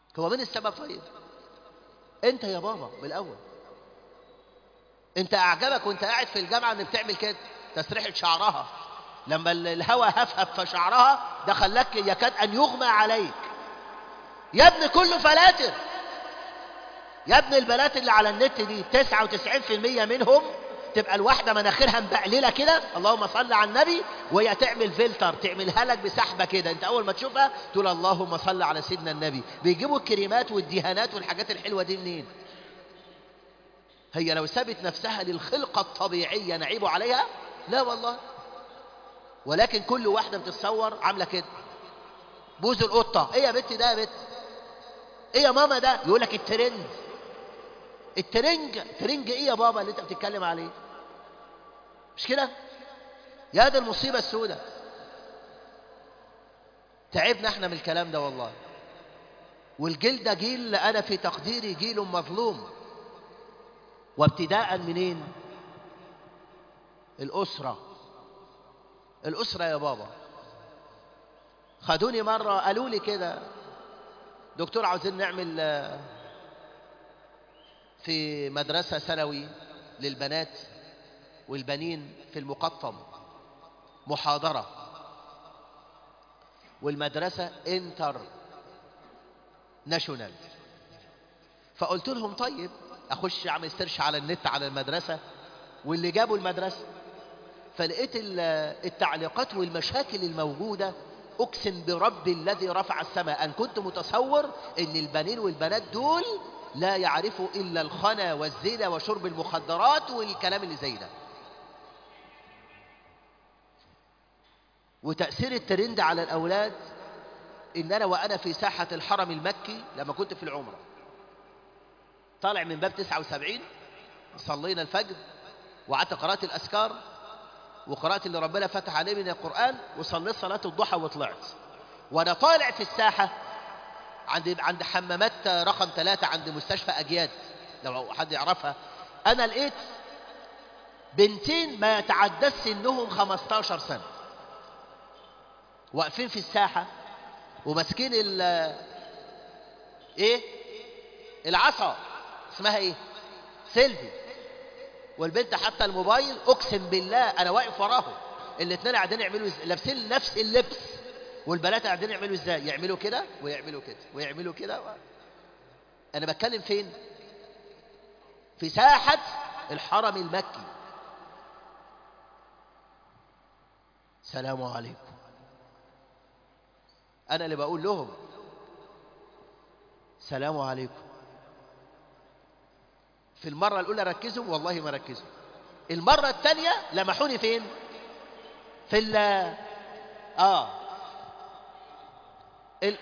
هو مين السبب طيب انت يا بابا من الاول انت اعجبك وانت قاعد في الجامعه ان بتعمل كده تسريحه شعرها لما ال- الهوا هفهف في شعرها ده خلاك يكاد ان يغمى عليك يا ابني كله فلاتر يا ابني البنات اللي على النت دي 99% منهم تبقى الواحدة مناخيرها مبقللة كده اللهم صل على النبي وهي تعمل فلتر تعملها لك بسحبة كده انت اول ما تشوفها تقول اللهم صل على سيدنا النبي بيجيبوا الكريمات والدهانات والحاجات الحلوة دي منين هي لو سابت نفسها للخلقة الطبيعية نعيب عليها لا والله ولكن كل واحدة بتتصور عاملة كده بوز القطة ايه يا بنتي ده يا بنت ايه يا ماما ده يقول لك الترند الترنج ترنج ايه يا بابا اللي انت بتتكلم عليه مش كده يا دي المصيبة السوداء تعبنا احنا من الكلام ده والله والجيل ده جيل انا في تقديري جيل مظلوم وابتداء منين الأسرة الأسرة يا بابا خدوني مرة قالوا لي كده دكتور عاوزين نعمل آه، في مدرسة ثانوي للبنات والبنين في المقطم محاضرة والمدرسة انتر ناشونال فقلت لهم طيب اخش اعمل سيرش على النت على المدرسة واللي جابوا المدرسة فلقيت ال- التعليقات والمشاكل الموجودة اقسم برب الذي رفع السماء ان كنت متصور ان البنين والبنات دول لا يعرفوا الا الخنا والزنا وشرب المخدرات والكلام اللي زي ده وتأثير الترند على الأولاد إن أنا وأنا في ساحة الحرم المكي لما كنت في العمرة طالع من باب 79 صلينا الفجر وقعدت قرأت الأذكار وقرأت اللي ربنا فتح عليه من القرآن وصليت صلاة الضحى وطلعت وأنا طالع في الساحة عند عند حمامات رقم ثلاثة عند مستشفى أجياد لو حد يعرفها أنا لقيت بنتين ما يتعداش سنهم 15 سنة واقفين في الساحة وماسكين ال ايه العصا اسمها ايه سيلفي والبنت حتى الموبايل اقسم بالله انا واقف وراهم الاثنين قاعدين يعملوا إز- لابسين نفس اللبس والبنات قاعدين يعملوا ازاي يعملوا كده ويعملوا كده ويعملوا كده و... انا بتكلم فين في ساحة الحرم المكي سلام عليكم انا اللي بقول لهم سلام عليكم في المرة الأولى ركزوا والله ما ركزوا المرة الثانية لمحوني فين في ال آه ال...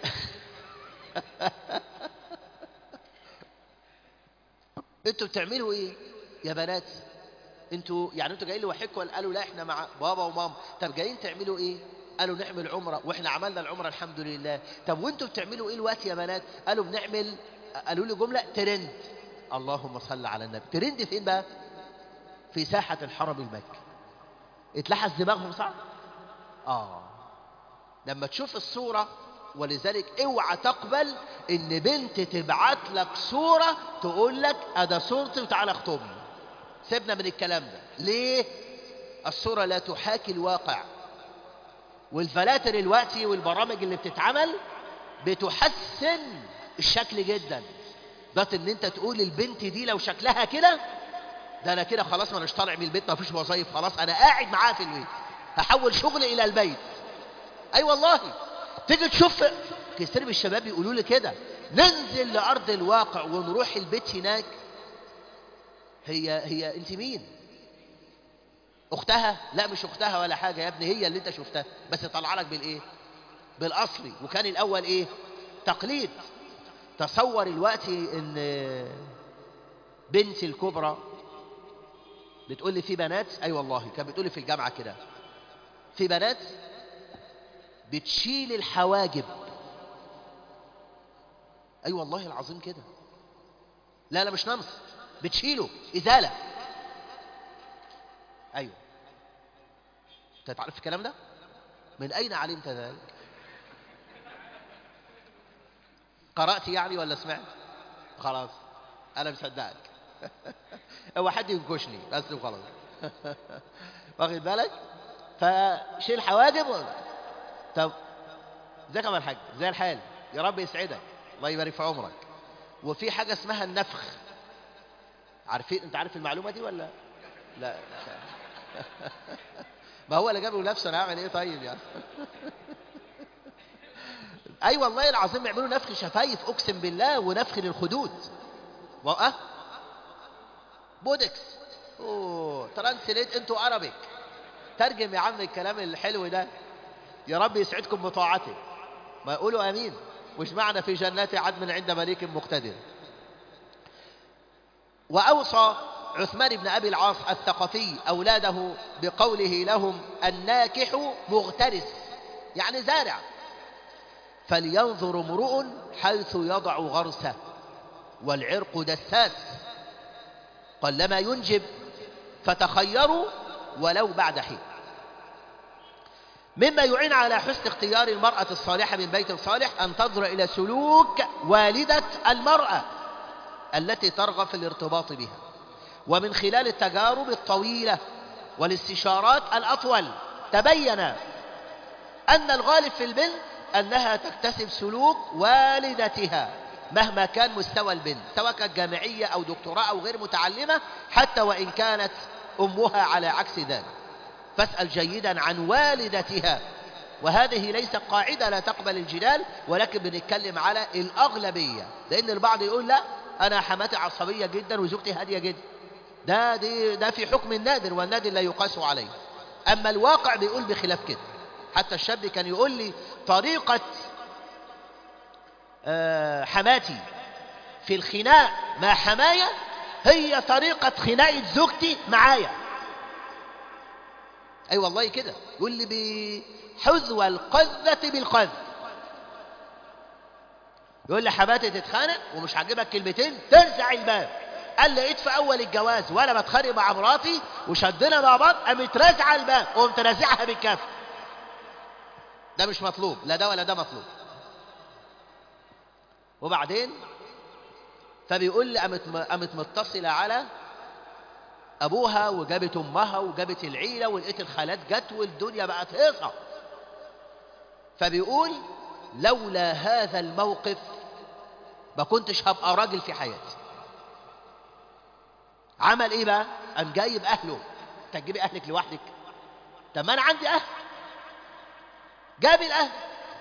انتوا بتعملوا ايه يا بنات انتوا يعني انتوا جايين لوحدكم ولا قالوا لا احنا مع بابا وماما طب جايين تعملوا ايه قالوا نعمل عمرة واحنا عملنا العمرة الحمد لله طب وانتوا بتعملوا ايه الوقت يا بنات قالوا بنعمل قالوا لي جملة ترند اللهم صل على النبي ترند فين بقى في ساحة الحرم المكي اتلحس دماغهم صح اه لما تشوف الصورة ولذلك اوعى تقبل ان بنت تبعت لك صورة تقول لك ادا صورتي وتعالى اخطبني سيبنا من الكلام ده ليه الصورة لا تحاكي الواقع والفلاتر الوقتي والبرامج اللي بتتعمل بتحسن الشكل جدا ده ان انت تقول البنت دي لو شكلها كده ده انا كده خلاص ما اناش طالع من البيت ما فيش وظايف خلاص انا قاعد معاها في البيت هحول شغلي الى البيت اي والله تيجي تشوف كثير من الشباب يقولوا لي كده ننزل لارض الواقع ونروح البيت هناك هي هي انت مين اختها لا مش اختها ولا حاجه يا ابني هي اللي انت شفتها بس طلع لك بالايه بالاصلي وكان الاول ايه تقليد تصور الوقت ان بنتي الكبرى بتقول لي في بنات اي أيوة والله كانت بتقول لي في الجامعه كده في بنات بتشيل الحواجب اي أيوة والله العظيم كده لا لا مش نمص بتشيله ازاله ايوه انت تعرف الكلام ده من اين علمت ذلك قرأت يعني ولا سمعت خلاص أنا مصدقك هو حد ينكشني بس وخلاص واخد بالك فشيل الحواجب و... طب ازيك يا الحاج زي الحال يا رب يسعدك الله يبارك في عمرك وفي حاجة اسمها النفخ عارفين انت عارف المعلومة دي ولا لا مش عارف. ما هو اللي جابه نفسه انا هعمل ايه طيب يعني اي أيوة والله العظيم يعملوا نفخ شفايف اقسم بالله ونفخ للخدود وقف بودكس اوه ترانسليت انتو عربيك ترجم يا عم الكلام الحلو ده يا رب يسعدكم بطاعته ما يقولوا امين وش معنى في جنات عدن عند مليك مقتدر واوصى عثمان بن ابي العاص الثقفي اولاده بقوله لهم الناكح مغترس يعني زارع فلينظر امرؤ حيث يضع غرسه والعرق دساس قلما ينجب فتخيروا ولو بعد حين مما يعين على حسن اختيار المرأة الصالحة من بيت صالح أن تنظر إلى سلوك والدة المرأة التي ترغب في الارتباط بها ومن خلال التجارب الطويلة والاستشارات الأطول تبين أن الغالب في البنت أنها تكتسب سلوك والدتها مهما كان مستوى البنت سواء كانت جامعية أو دكتوراه أو غير متعلمة حتى وإن كانت أمها على عكس ذلك فاسأل جيدا عن والدتها وهذه ليست قاعدة لا تقبل الجدال ولكن بنتكلم على الأغلبية لأن البعض يقول لا أنا حماتي عصبية جدا وزوجتي هادية جدا ده, دي ده في حكم النادر والنادر لا يقاس عليه أما الواقع بيقول بخلاف كده حتى الشاب كان يقول لي طريقة آه، حماتي في الخناق مع حماية هي طريقة خناقة زوجتي معايا أي أيوة والله كده يقول لي بحذو القذة بالقذ يقول لي حماتي تتخانق ومش عاجبك كلمتين ترزع الباب قال لي لقيت في اول الجواز وانا بتخانق مع مراتي وشدنا مع بعض قامت رازعه الباب وقمت رازعها بالكف ده مش مطلوب لا ده ولا ده مطلوب وبعدين فبيقول لي قامت قامت متصله على ابوها وجابت امها وجابت العيله ولقيت الخالات جت والدنيا بقت هيصه فبيقول لولا هذا الموقف ما كنتش هبقى راجل في حياتي عمل ايه بقى قام جايب اهله انت تجيبي اهلك لوحدك طب ما انا عندي اهل جاب الاهل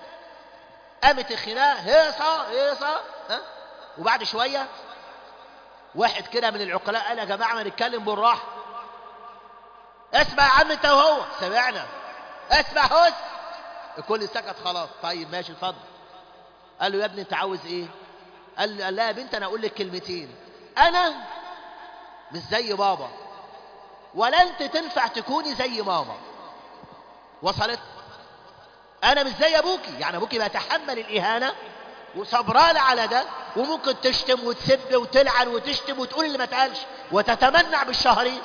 قامت الخناقه هيصه هيصه ها وبعد شويه واحد كده من العقلاء قال يا جماعه ما نتكلم بالراحه اسمع يا عم انت وهو سمعنا اسمع هس الكل سكت خلاص طيب ماشي اتفضل قال له يا ابني انت عاوز ايه قال له لا يا بنت انا اقول لك كلمتين انا مش زي بابا ولا انت تنفع تكوني زي ماما وصلت انا مش زي ابوكي يعني ابوكي بيتحمل الاهانه وصبران على ده وممكن تشتم وتسب وتلعن وتشتم وتقول اللي ما اتقالش وتتمنع بالشهرين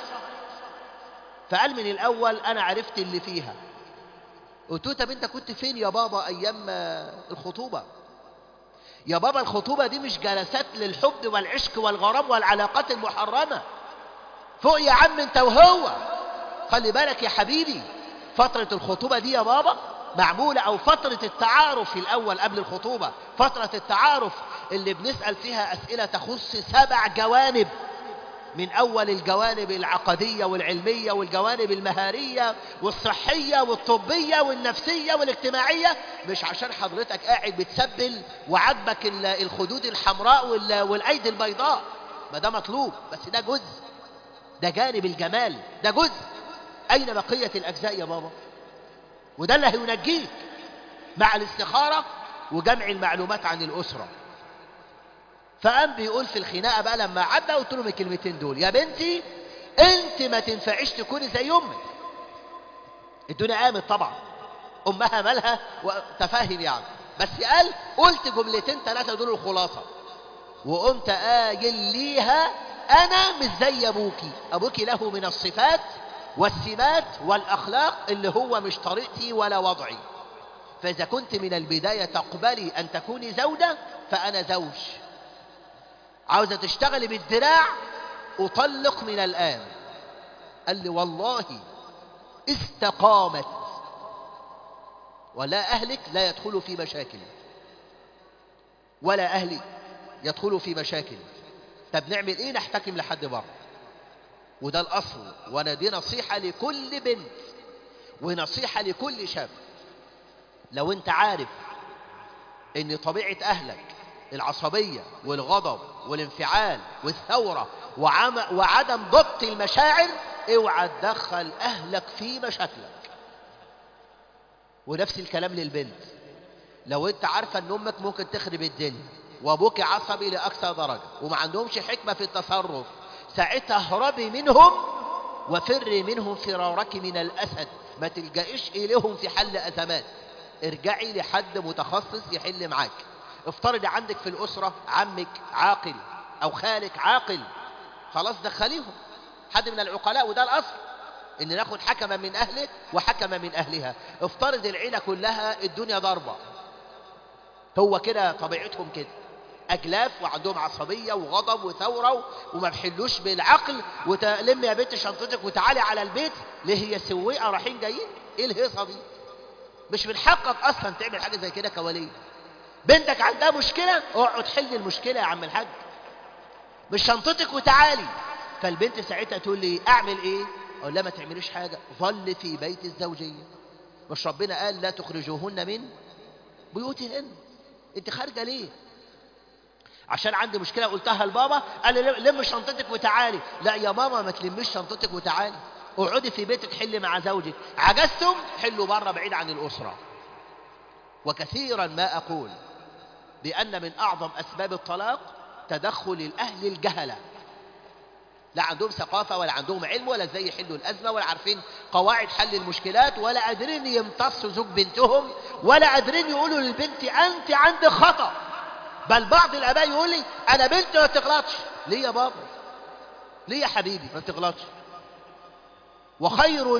فقال من الاول انا عرفت اللي فيها قلت له طب انت كنت فين يا بابا ايام الخطوبه يا بابا الخطوبه دي مش جلسات للحب والعشق والغرام والعلاقات المحرمه فوق يا عم انت وهو خلي بالك يا حبيبي فتره الخطوبه دي يا بابا معمولة أو فترة التعارف الأول قبل الخطوبة فترة التعارف اللي بنسأل فيها أسئلة تخص سبع جوانب من أول الجوانب العقدية والعلمية والجوانب المهارية والصحية والطبية والنفسية والاجتماعية مش عشان حضرتك قاعد بتسبل وعجبك الخدود الحمراء والأيدي البيضاء ما ده مطلوب بس ده جزء ده جانب الجمال ده جزء أين بقية الأجزاء يا بابا وده اللي هينجيك مع الاستخارة وجمع المعلومات عن الأسرة فقام بيقول في الخناقة بقى لما عدى قلت لهم الكلمتين دول يا بنتي انت ما تنفعيش تكوني زي امك الدنيا قامت طبعا امها مالها وتفاهم يعني بس قال قلت جملتين ثلاثة دول الخلاصة وقمت قايل ليها انا مش زي ابوكي ابوكي له من الصفات والسمات والأخلاق اللي هو مش طريقتي ولا وضعي فإذا كنت من البداية تقبلي أن تكوني زوجة فأنا زوج عاوزة تشتغلي بالدراع أطلق من الآن قال لي والله استقامت ولا أهلك لا يدخلوا في مشاكل ولا أهلي يدخلوا في مشاكل طب نعمل إيه نحتكم لحد بره وده الأصل وأنا دي نصيحة لكل بنت ونصيحة لكل شاب لو أنت عارف إن طبيعة أهلك العصبية والغضب والانفعال والثورة وعم وعدم ضبط المشاعر اوعى تدخل أهلك في مشاكلك ونفس الكلام للبنت لو انت عارفة ان امك ممكن تخرب الدنيا وابوك عصبي لاقصى درجة وما عندهمش حكمة في التصرف ساعتها اهربي منهم وفري منهم فرارك من الاسد ما تلجئش اليهم في حل ازمات ارجعي لحد متخصص يحل معاك افترضي عندك في الاسرة عمك عاقل او خالك عاقل خلاص دخليهم حد من العقلاء وده الاصل ان ناخد حكما من اهله وحكما من اهلها افترض العيلة كلها الدنيا ضربة هو كده طبيعتهم كده اجلاف وعندهم عصبية وغضب وثورة وما بحلوش بالعقل وتلم يا بنت شنطتك وتعالي على البيت ليه هي سويقة رايحين جايين ايه الهيصة دي مش من حقك اصلا تعمل حاجة زي كده كولي بنتك عندها مشكلة اقعد حل المشكلة يا عم الحاج مش شنطتك وتعالي فالبنت ساعتها تقول لي اعمل ايه اقول لها ما تعمليش حاجة ظل في بيت الزوجية مش ربنا قال لا تخرجوهن من بيوتهن انت خارجة ليه عشان عندي مشكلة قلتها لبابا قال لي لم شنطتك وتعالي لا يا ماما ما تلميش شنطتك وتعالي اقعدي في بيتك حلي مع زوجك عجزتم حلوا بره بعيد عن الأسرة وكثيرا ما أقول بأن من أعظم أسباب الطلاق تدخل الأهل الجهلة لا عندهم ثقافة ولا عندهم علم ولا ازاي يحلوا الأزمة ولا عارفين قواعد حل المشكلات ولا قادرين يمتصوا زوج بنتهم ولا قادرين يقولوا للبنت أنت عندك خطأ بل بعض الآباء يقول لي أنا بنتي ما تغلطش ليه يا بابا ليه يا حبيبي ما تغلطش وخير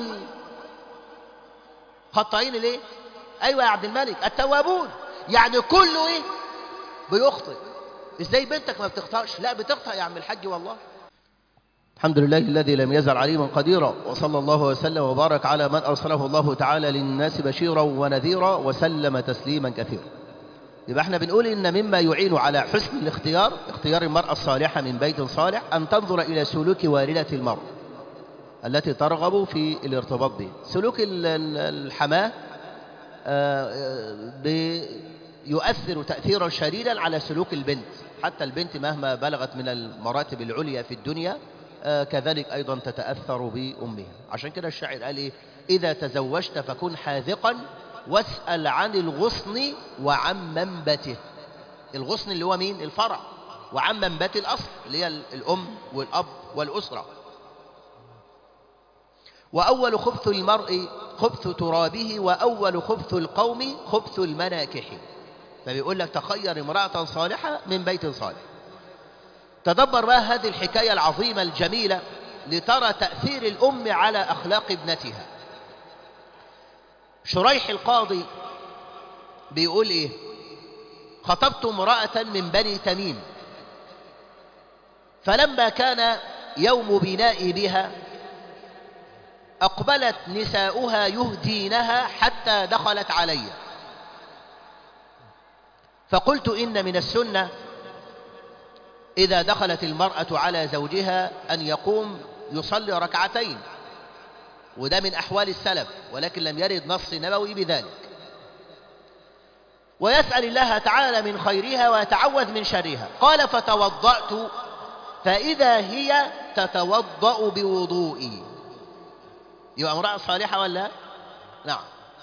الخطائين ليه أيوة يا عبد الملك التوابون يعني كله إيه بيخطئ ازاي بنتك ما بتخطئش لا بتخطئ يا عم الحاج والله الحمد لله الذي لم يزل عليما قديرا وصلى الله وسلم وبارك على من أرسله الله تعالى للناس بشيرا ونذيرا وسلم تسليما كثيرا يبقى احنا بنقول إن مما يعين على حسن الاختيار اختيار المرأة الصالحة من بيت صالح أن تنظر إلى سلوك والدة المرأة التي ترغب في الارتباط به سلوك الحماة يؤثر تأثيرا شديدا على سلوك البنت حتى البنت مهما بلغت من المراتب العليا في الدنيا كذلك أيضا تتأثر بأمها عشان كده الشاعر قال إيه إذا تزوجت فكن حاذقا واسأل عن الغصن وعن منبته الغصن اللي هو مين الفرع وعن منبت الأصل اللي هي الأم والأب والأسرة وأول خبث المرء خبث ترابه وأول خبث القوم خبث المناكح فبيقول لك تخير امرأة صالحة من بيت صالح تدبر بقى هذه الحكاية العظيمة الجميلة لترى تأثير الأم على أخلاق ابنتها شريح القاضي بيقول إيه خطبت امرأة من بني تميم فلما كان يوم بنائي بها أقبلت نساؤها يهدينها حتى دخلت علي فقلت إن من السنة إذا دخلت المرأة على زوجها أن يقوم يصلي ركعتين وده من أحوال السلف ولكن لم يرد نص نبوي بذلك ويسأل الله تعالى من خيرها ويتعوذ من شرها قال فتوضأت فإذا هي تتوضأ بوضوئي يبقى امرأة صالحة ولا نعم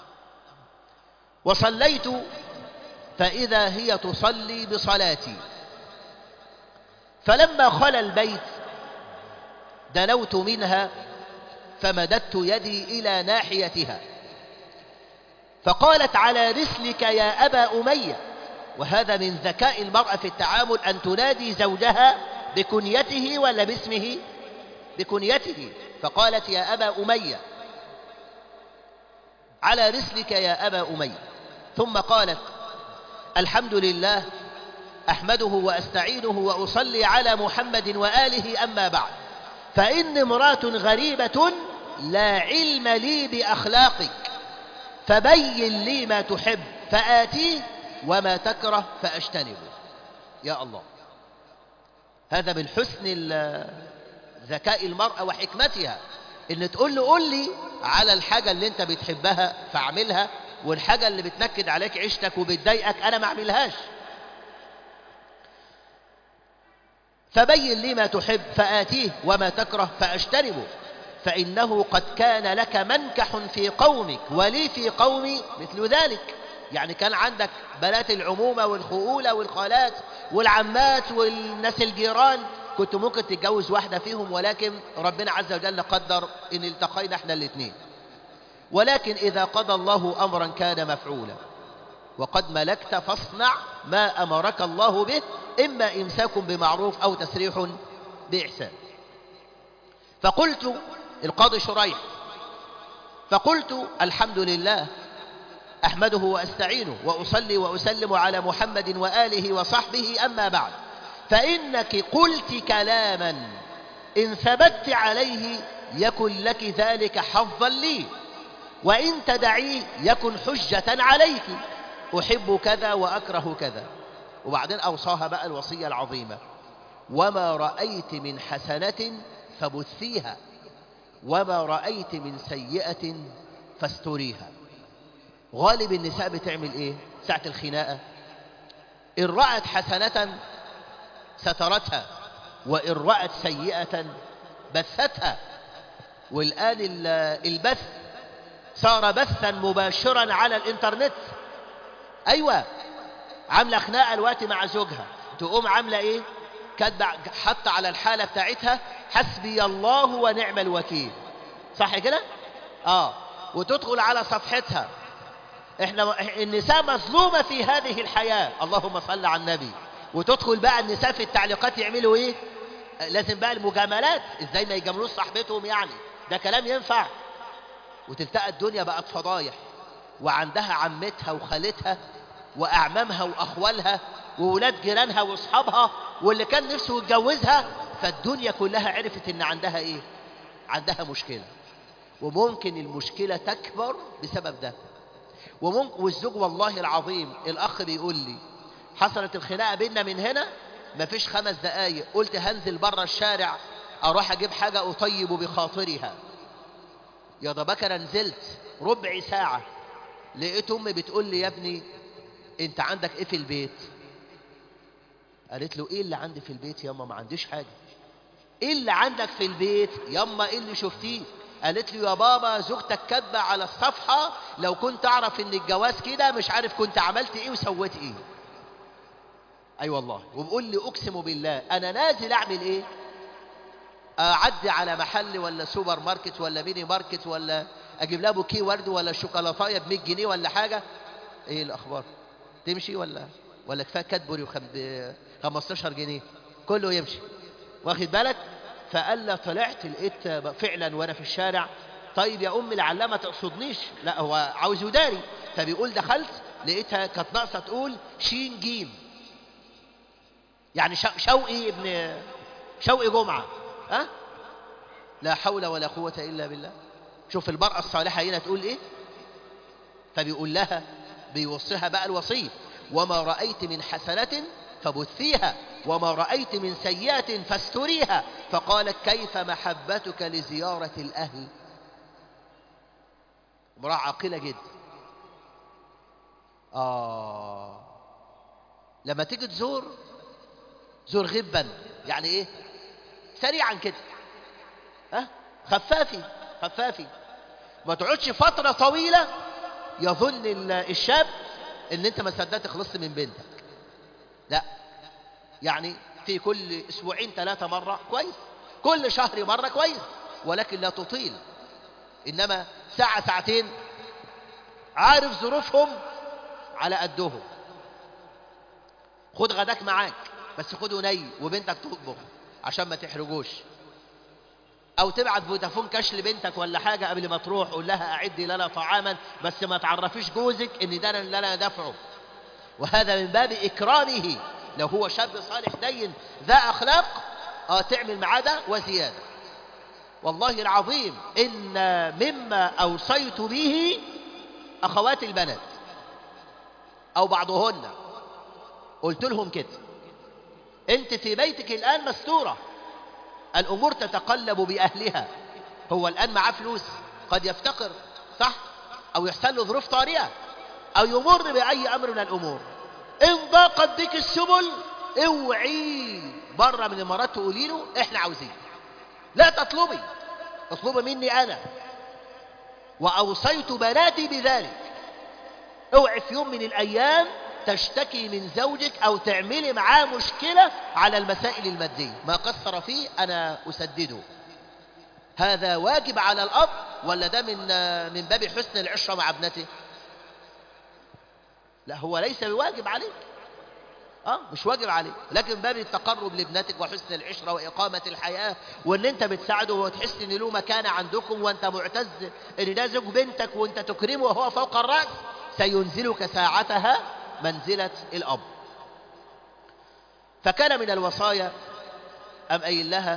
وصليت فإذا هي تصلي بصلاتي فلما خلى البيت دنوت منها فمددت يدي إلى ناحيتها فقالت على رسلك يا أبا أمية وهذا من ذكاء المرأة في التعامل أن تنادي زوجها بكنيته ولا باسمه بكنيته فقالت يا أبا أمية على رسلك يا أبا أمية ثم قالت الحمد لله أحمده وأستعينه وأصلي على محمد وآله أما بعد فإن امرأة غريبة لا علم لي بأخلاقك فبين لي ما تحب فآتيه وما تكره فأجتنبه يا الله هذا من حسن ذكاء المرأة وحكمتها ان تقول له قول لي على الحاجة اللي انت بتحبها فاعملها والحاجة اللي بتنكد عليك عيشتك وبتضايقك انا ما اعملهاش فبين لي ما تحب فآتيه وما تكره فأجتنبه فإنه قد كان لك منكح في قومك ولي في قومي مثل ذلك يعني كان عندك بنات العمومة والخؤولة والخالات والعمات والناس الجيران كنت ممكن تتجوز واحدة فيهم ولكن ربنا عز وجل قدر إن التقينا احنا الاثنين ولكن إذا قضى الله أمرا كان مفعولا وقد ملكت فاصنع ما أمرك الله به إما إمساك بمعروف أو تسريح بإحسان فقلت القاضي شريح فقلت الحمد لله أحمده وأستعينه وأصلي وأسلم على محمد وآله وصحبه أما بعد فإنك قلت كلاما إن ثبت عليه يكن لك ذلك حظا لي وإن تدعيه يكن حجة عليك أحب كذا وأكره كذا وبعدين أوصاها بقى الوصية العظيمة وما رأيت من حسنة فبثيها وما رأيت من سيئة فاستريها غالب النساء بتعمل ايه ساعة الخناقة إن رأت حسنة سترتها وإن رأت سيئة بثتها والآن البث صار بثا مباشرا على الانترنت أيوة عاملة خناقة الوقت مع زوجها تقوم عاملة ايه كاتبة حتى على الحالة بتاعتها حسبي الله ونعم الوكيل صح كده اه وتدخل على صفحتها احنا النساء مظلومة في هذه الحياة اللهم صل على النبي وتدخل بقى النساء في التعليقات يعملوا ايه لازم بقى المجاملات ازاي ما يجاملوش صاحبتهم يعني ده كلام ينفع وتلتقى الدنيا بقت فضايح وعندها عمتها وخالتها واعمامها واخوالها وولاد جيرانها واصحابها واللي كان نفسه يتجوزها فالدنيا كلها عرفت ان عندها ايه عندها مشكلة وممكن المشكلة تكبر بسبب ده وممكن والزوج والله العظيم الاخ بيقول لي حصلت الخناقة بيننا من هنا مفيش خمس دقايق قلت هنزل بره الشارع اروح اجيب حاجة اطيب بخاطرها يا ضبك انا نزلت ربع ساعة لقيت امي بتقول لي يا ابني انت عندك ايه في البيت قالت له ايه اللي عندي في البيت ياما ما عنديش حاجة ايه اللي عندك في البيت ياما ايه اللي شفتيه قالت له يا بابا زوجتك كاتبه على الصفحة لو كنت اعرف ان الجواز كده مش عارف كنت عملت ايه وسويت ايه اي أيوة والله وبقول لي اقسم بالله انا نازل اعمل ايه اعدي على محل ولا سوبر ماركت ولا ميني ماركت ولا اجيب لها بوكيه ورد ولا شوكولاتايه ب 100 جنيه ولا حاجه ايه الاخبار تمشي ولا ولا كفايه كادبوري وخم... 15 جنيه كله يمشي واخد بالك فقال لي طلعت لقيت فعلا وانا في الشارع طيب يا امي لعلها ما تقصدنيش لا هو عاوز يداري فبيقول دخلت لقيتها كانت ناقصه تقول شين جيم يعني شوقي ابن شوقي جمعه ها أه؟ لا حول ولا قوه الا بالله شوف المراه الصالحه هنا تقول ايه فبيقول لها بيوصيها بقى الوصيه وما رايت من حسنه فبثيها وما رأيت من سيئة فاستريها فقالت كيف محبتك لزيارة الأهل امرأة عاقلة جدا آه لما تيجي تزور زور غبا يعني ايه سريعا كده ها خفافي خفافي ما تقعدش فترة طويلة يظن الشاب ان انت ما صدقت خلصت من بنتك لا يعني في كل اسبوعين ثلاثة مرة كويس كل شهر مرة كويس ولكن لا تطيل انما ساعة ساعتين عارف ظروفهم على قدهم خد غداك معاك بس خده ني وبنتك تطبخ عشان ما تحرجوش او تبعت فودافون كاش لبنتك ولا حاجة قبل ما تروح قول لها اعدي لنا طعاما بس ما تعرفيش جوزك ان ده اللي انا دافعه وهذا من باب إكرامه لو هو شاب صالح دين ذا أخلاق اه تعمل معاه ده وزيادة والله العظيم إن مما أوصيت به أخوات البنات أو بعضهن قلت لهم كده أنت في بيتك الآن مستورة الأمور تتقلب بأهلها هو الآن معاه فلوس قد يفتقر صح أو يحصل له ظروف طارئة أو يمر بأي أمر من الأمور إن ضاقت بك السبل اوعي بره من المرات تقولي له إحنا عاوزين لا تطلبي اطلبي مني أنا وأوصيت بناتي بذلك اوعي في يوم من الأيام تشتكي من زوجك أو تعملي معاه مشكلة على المسائل المادية ما قصر فيه أنا أسدده هذا واجب على الأب ولا ده من من باب حسن العشرة مع ابنته لا هو ليس بواجب عليك اه مش واجب عليك لكن باب التقرب لابنتك وحسن العشرة وإقامة الحياة وان انت بتساعده وتحس ان له مكانة عندكم وانت معتز ان ده زوج بنتك وانت تكرمه وهو فوق الرأس سينزلك ساعتها منزلة الأب فكان من الوصايا أم قايل لها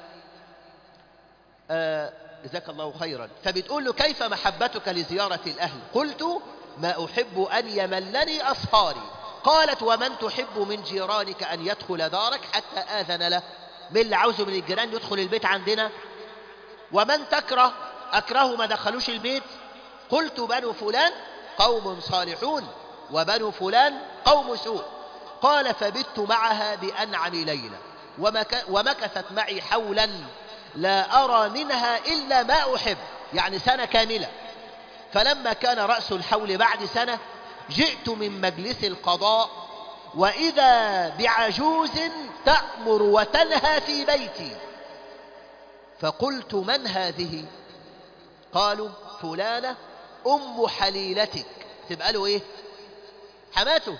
آه، جزاك الله خيرا فبتقول له كيف محبتك لزيارة الأهل قلت ما أحب أن يملني أصهاري قالت ومن تحب من جيرانك أن يدخل دارك حتى آذن له من اللي عاوزه من الجيران يدخل البيت عندنا ومن تكره أكره ما دخلوش البيت قلت بنو فلان قوم صالحون وبنو فلان قوم سوء قال فبت معها بأنعم ليلة ومك ومكثت معي حولا لا أرى منها إلا ما أحب يعني سنة كاملة فلما كان رأس الحول بعد سنة جئت من مجلس القضاء وإذا بعجوز تأمر وتنهى في بيتي فقلت من هذه قالوا فلانة أم حليلتك تبقى له إيه حماته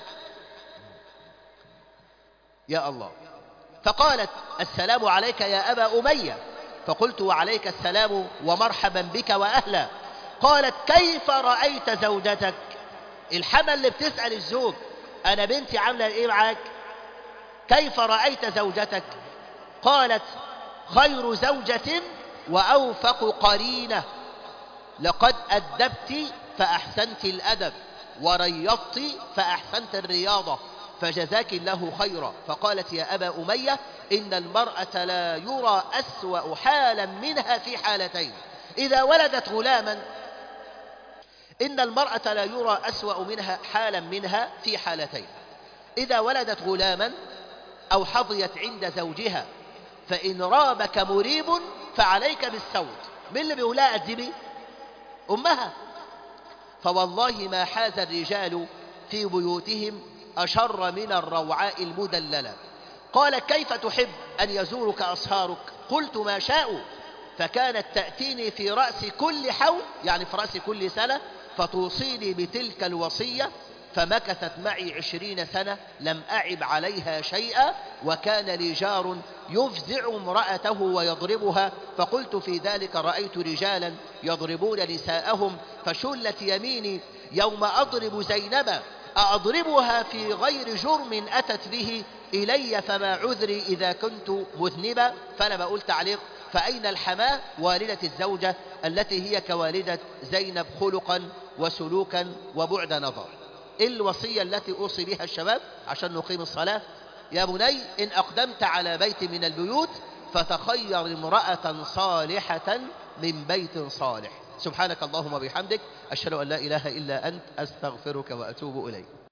يا الله فقالت السلام عليك يا أبا أمية فقلت وعليك السلام ومرحبا بك وأهلا قالت كيف رأيت زوجتك الحمل اللي بتسأل الزوج أنا بنتي عاملة إيه معاك كيف رأيت زوجتك قالت خير زوجة وأوفق قرينة لقد أدبت فأحسنت الأدب وريضت فأحسنت الرياضة فجزاك الله خيرا فقالت يا أبا أمية إن المرأة لا يرى أسوأ حالا منها في حالتين إذا ولدت غلاما إن المرأة لا يرى أسوأ منها حالا منها في حالتين إذا ولدت غلاما أو حظيت عند زوجها فإن رابك مريب فعليك بالسوط من اللي بيقولها أدبي أمها فوالله ما حاز الرجال في بيوتهم أشر من الروعاء المدللة قال كيف تحب أن يزورك أصهارك قلت ما شاءوا فكانت تأتيني في رأس كل حول يعني في رأس كل سنة فتوصيني بتلك الوصية فمكثت معي عشرين سنة لم أعب عليها شيئا وكان لي جار يفزع امرأته ويضربها فقلت في ذلك رأيت رجالا يضربون نساءهم فشلت يميني يوم أضرب زينب أضربها في غير جرم أتت به إلي فما عذري إذا كنت مذنبا فأنا بقول تعليق فأين الحماة والدة الزوجة التي هي كوالدة زينب خلقا وسلوكا وبعد نظر إيه الوصية التي أوصي بها الشباب عشان نقيم الصلاة يا بني إن أقدمت على بيت من البيوت فتخير امرأة صالحة من بيت صالح سبحانك اللهم وبحمدك أشهد أن لا إله إلا أنت أستغفرك وأتوب إليك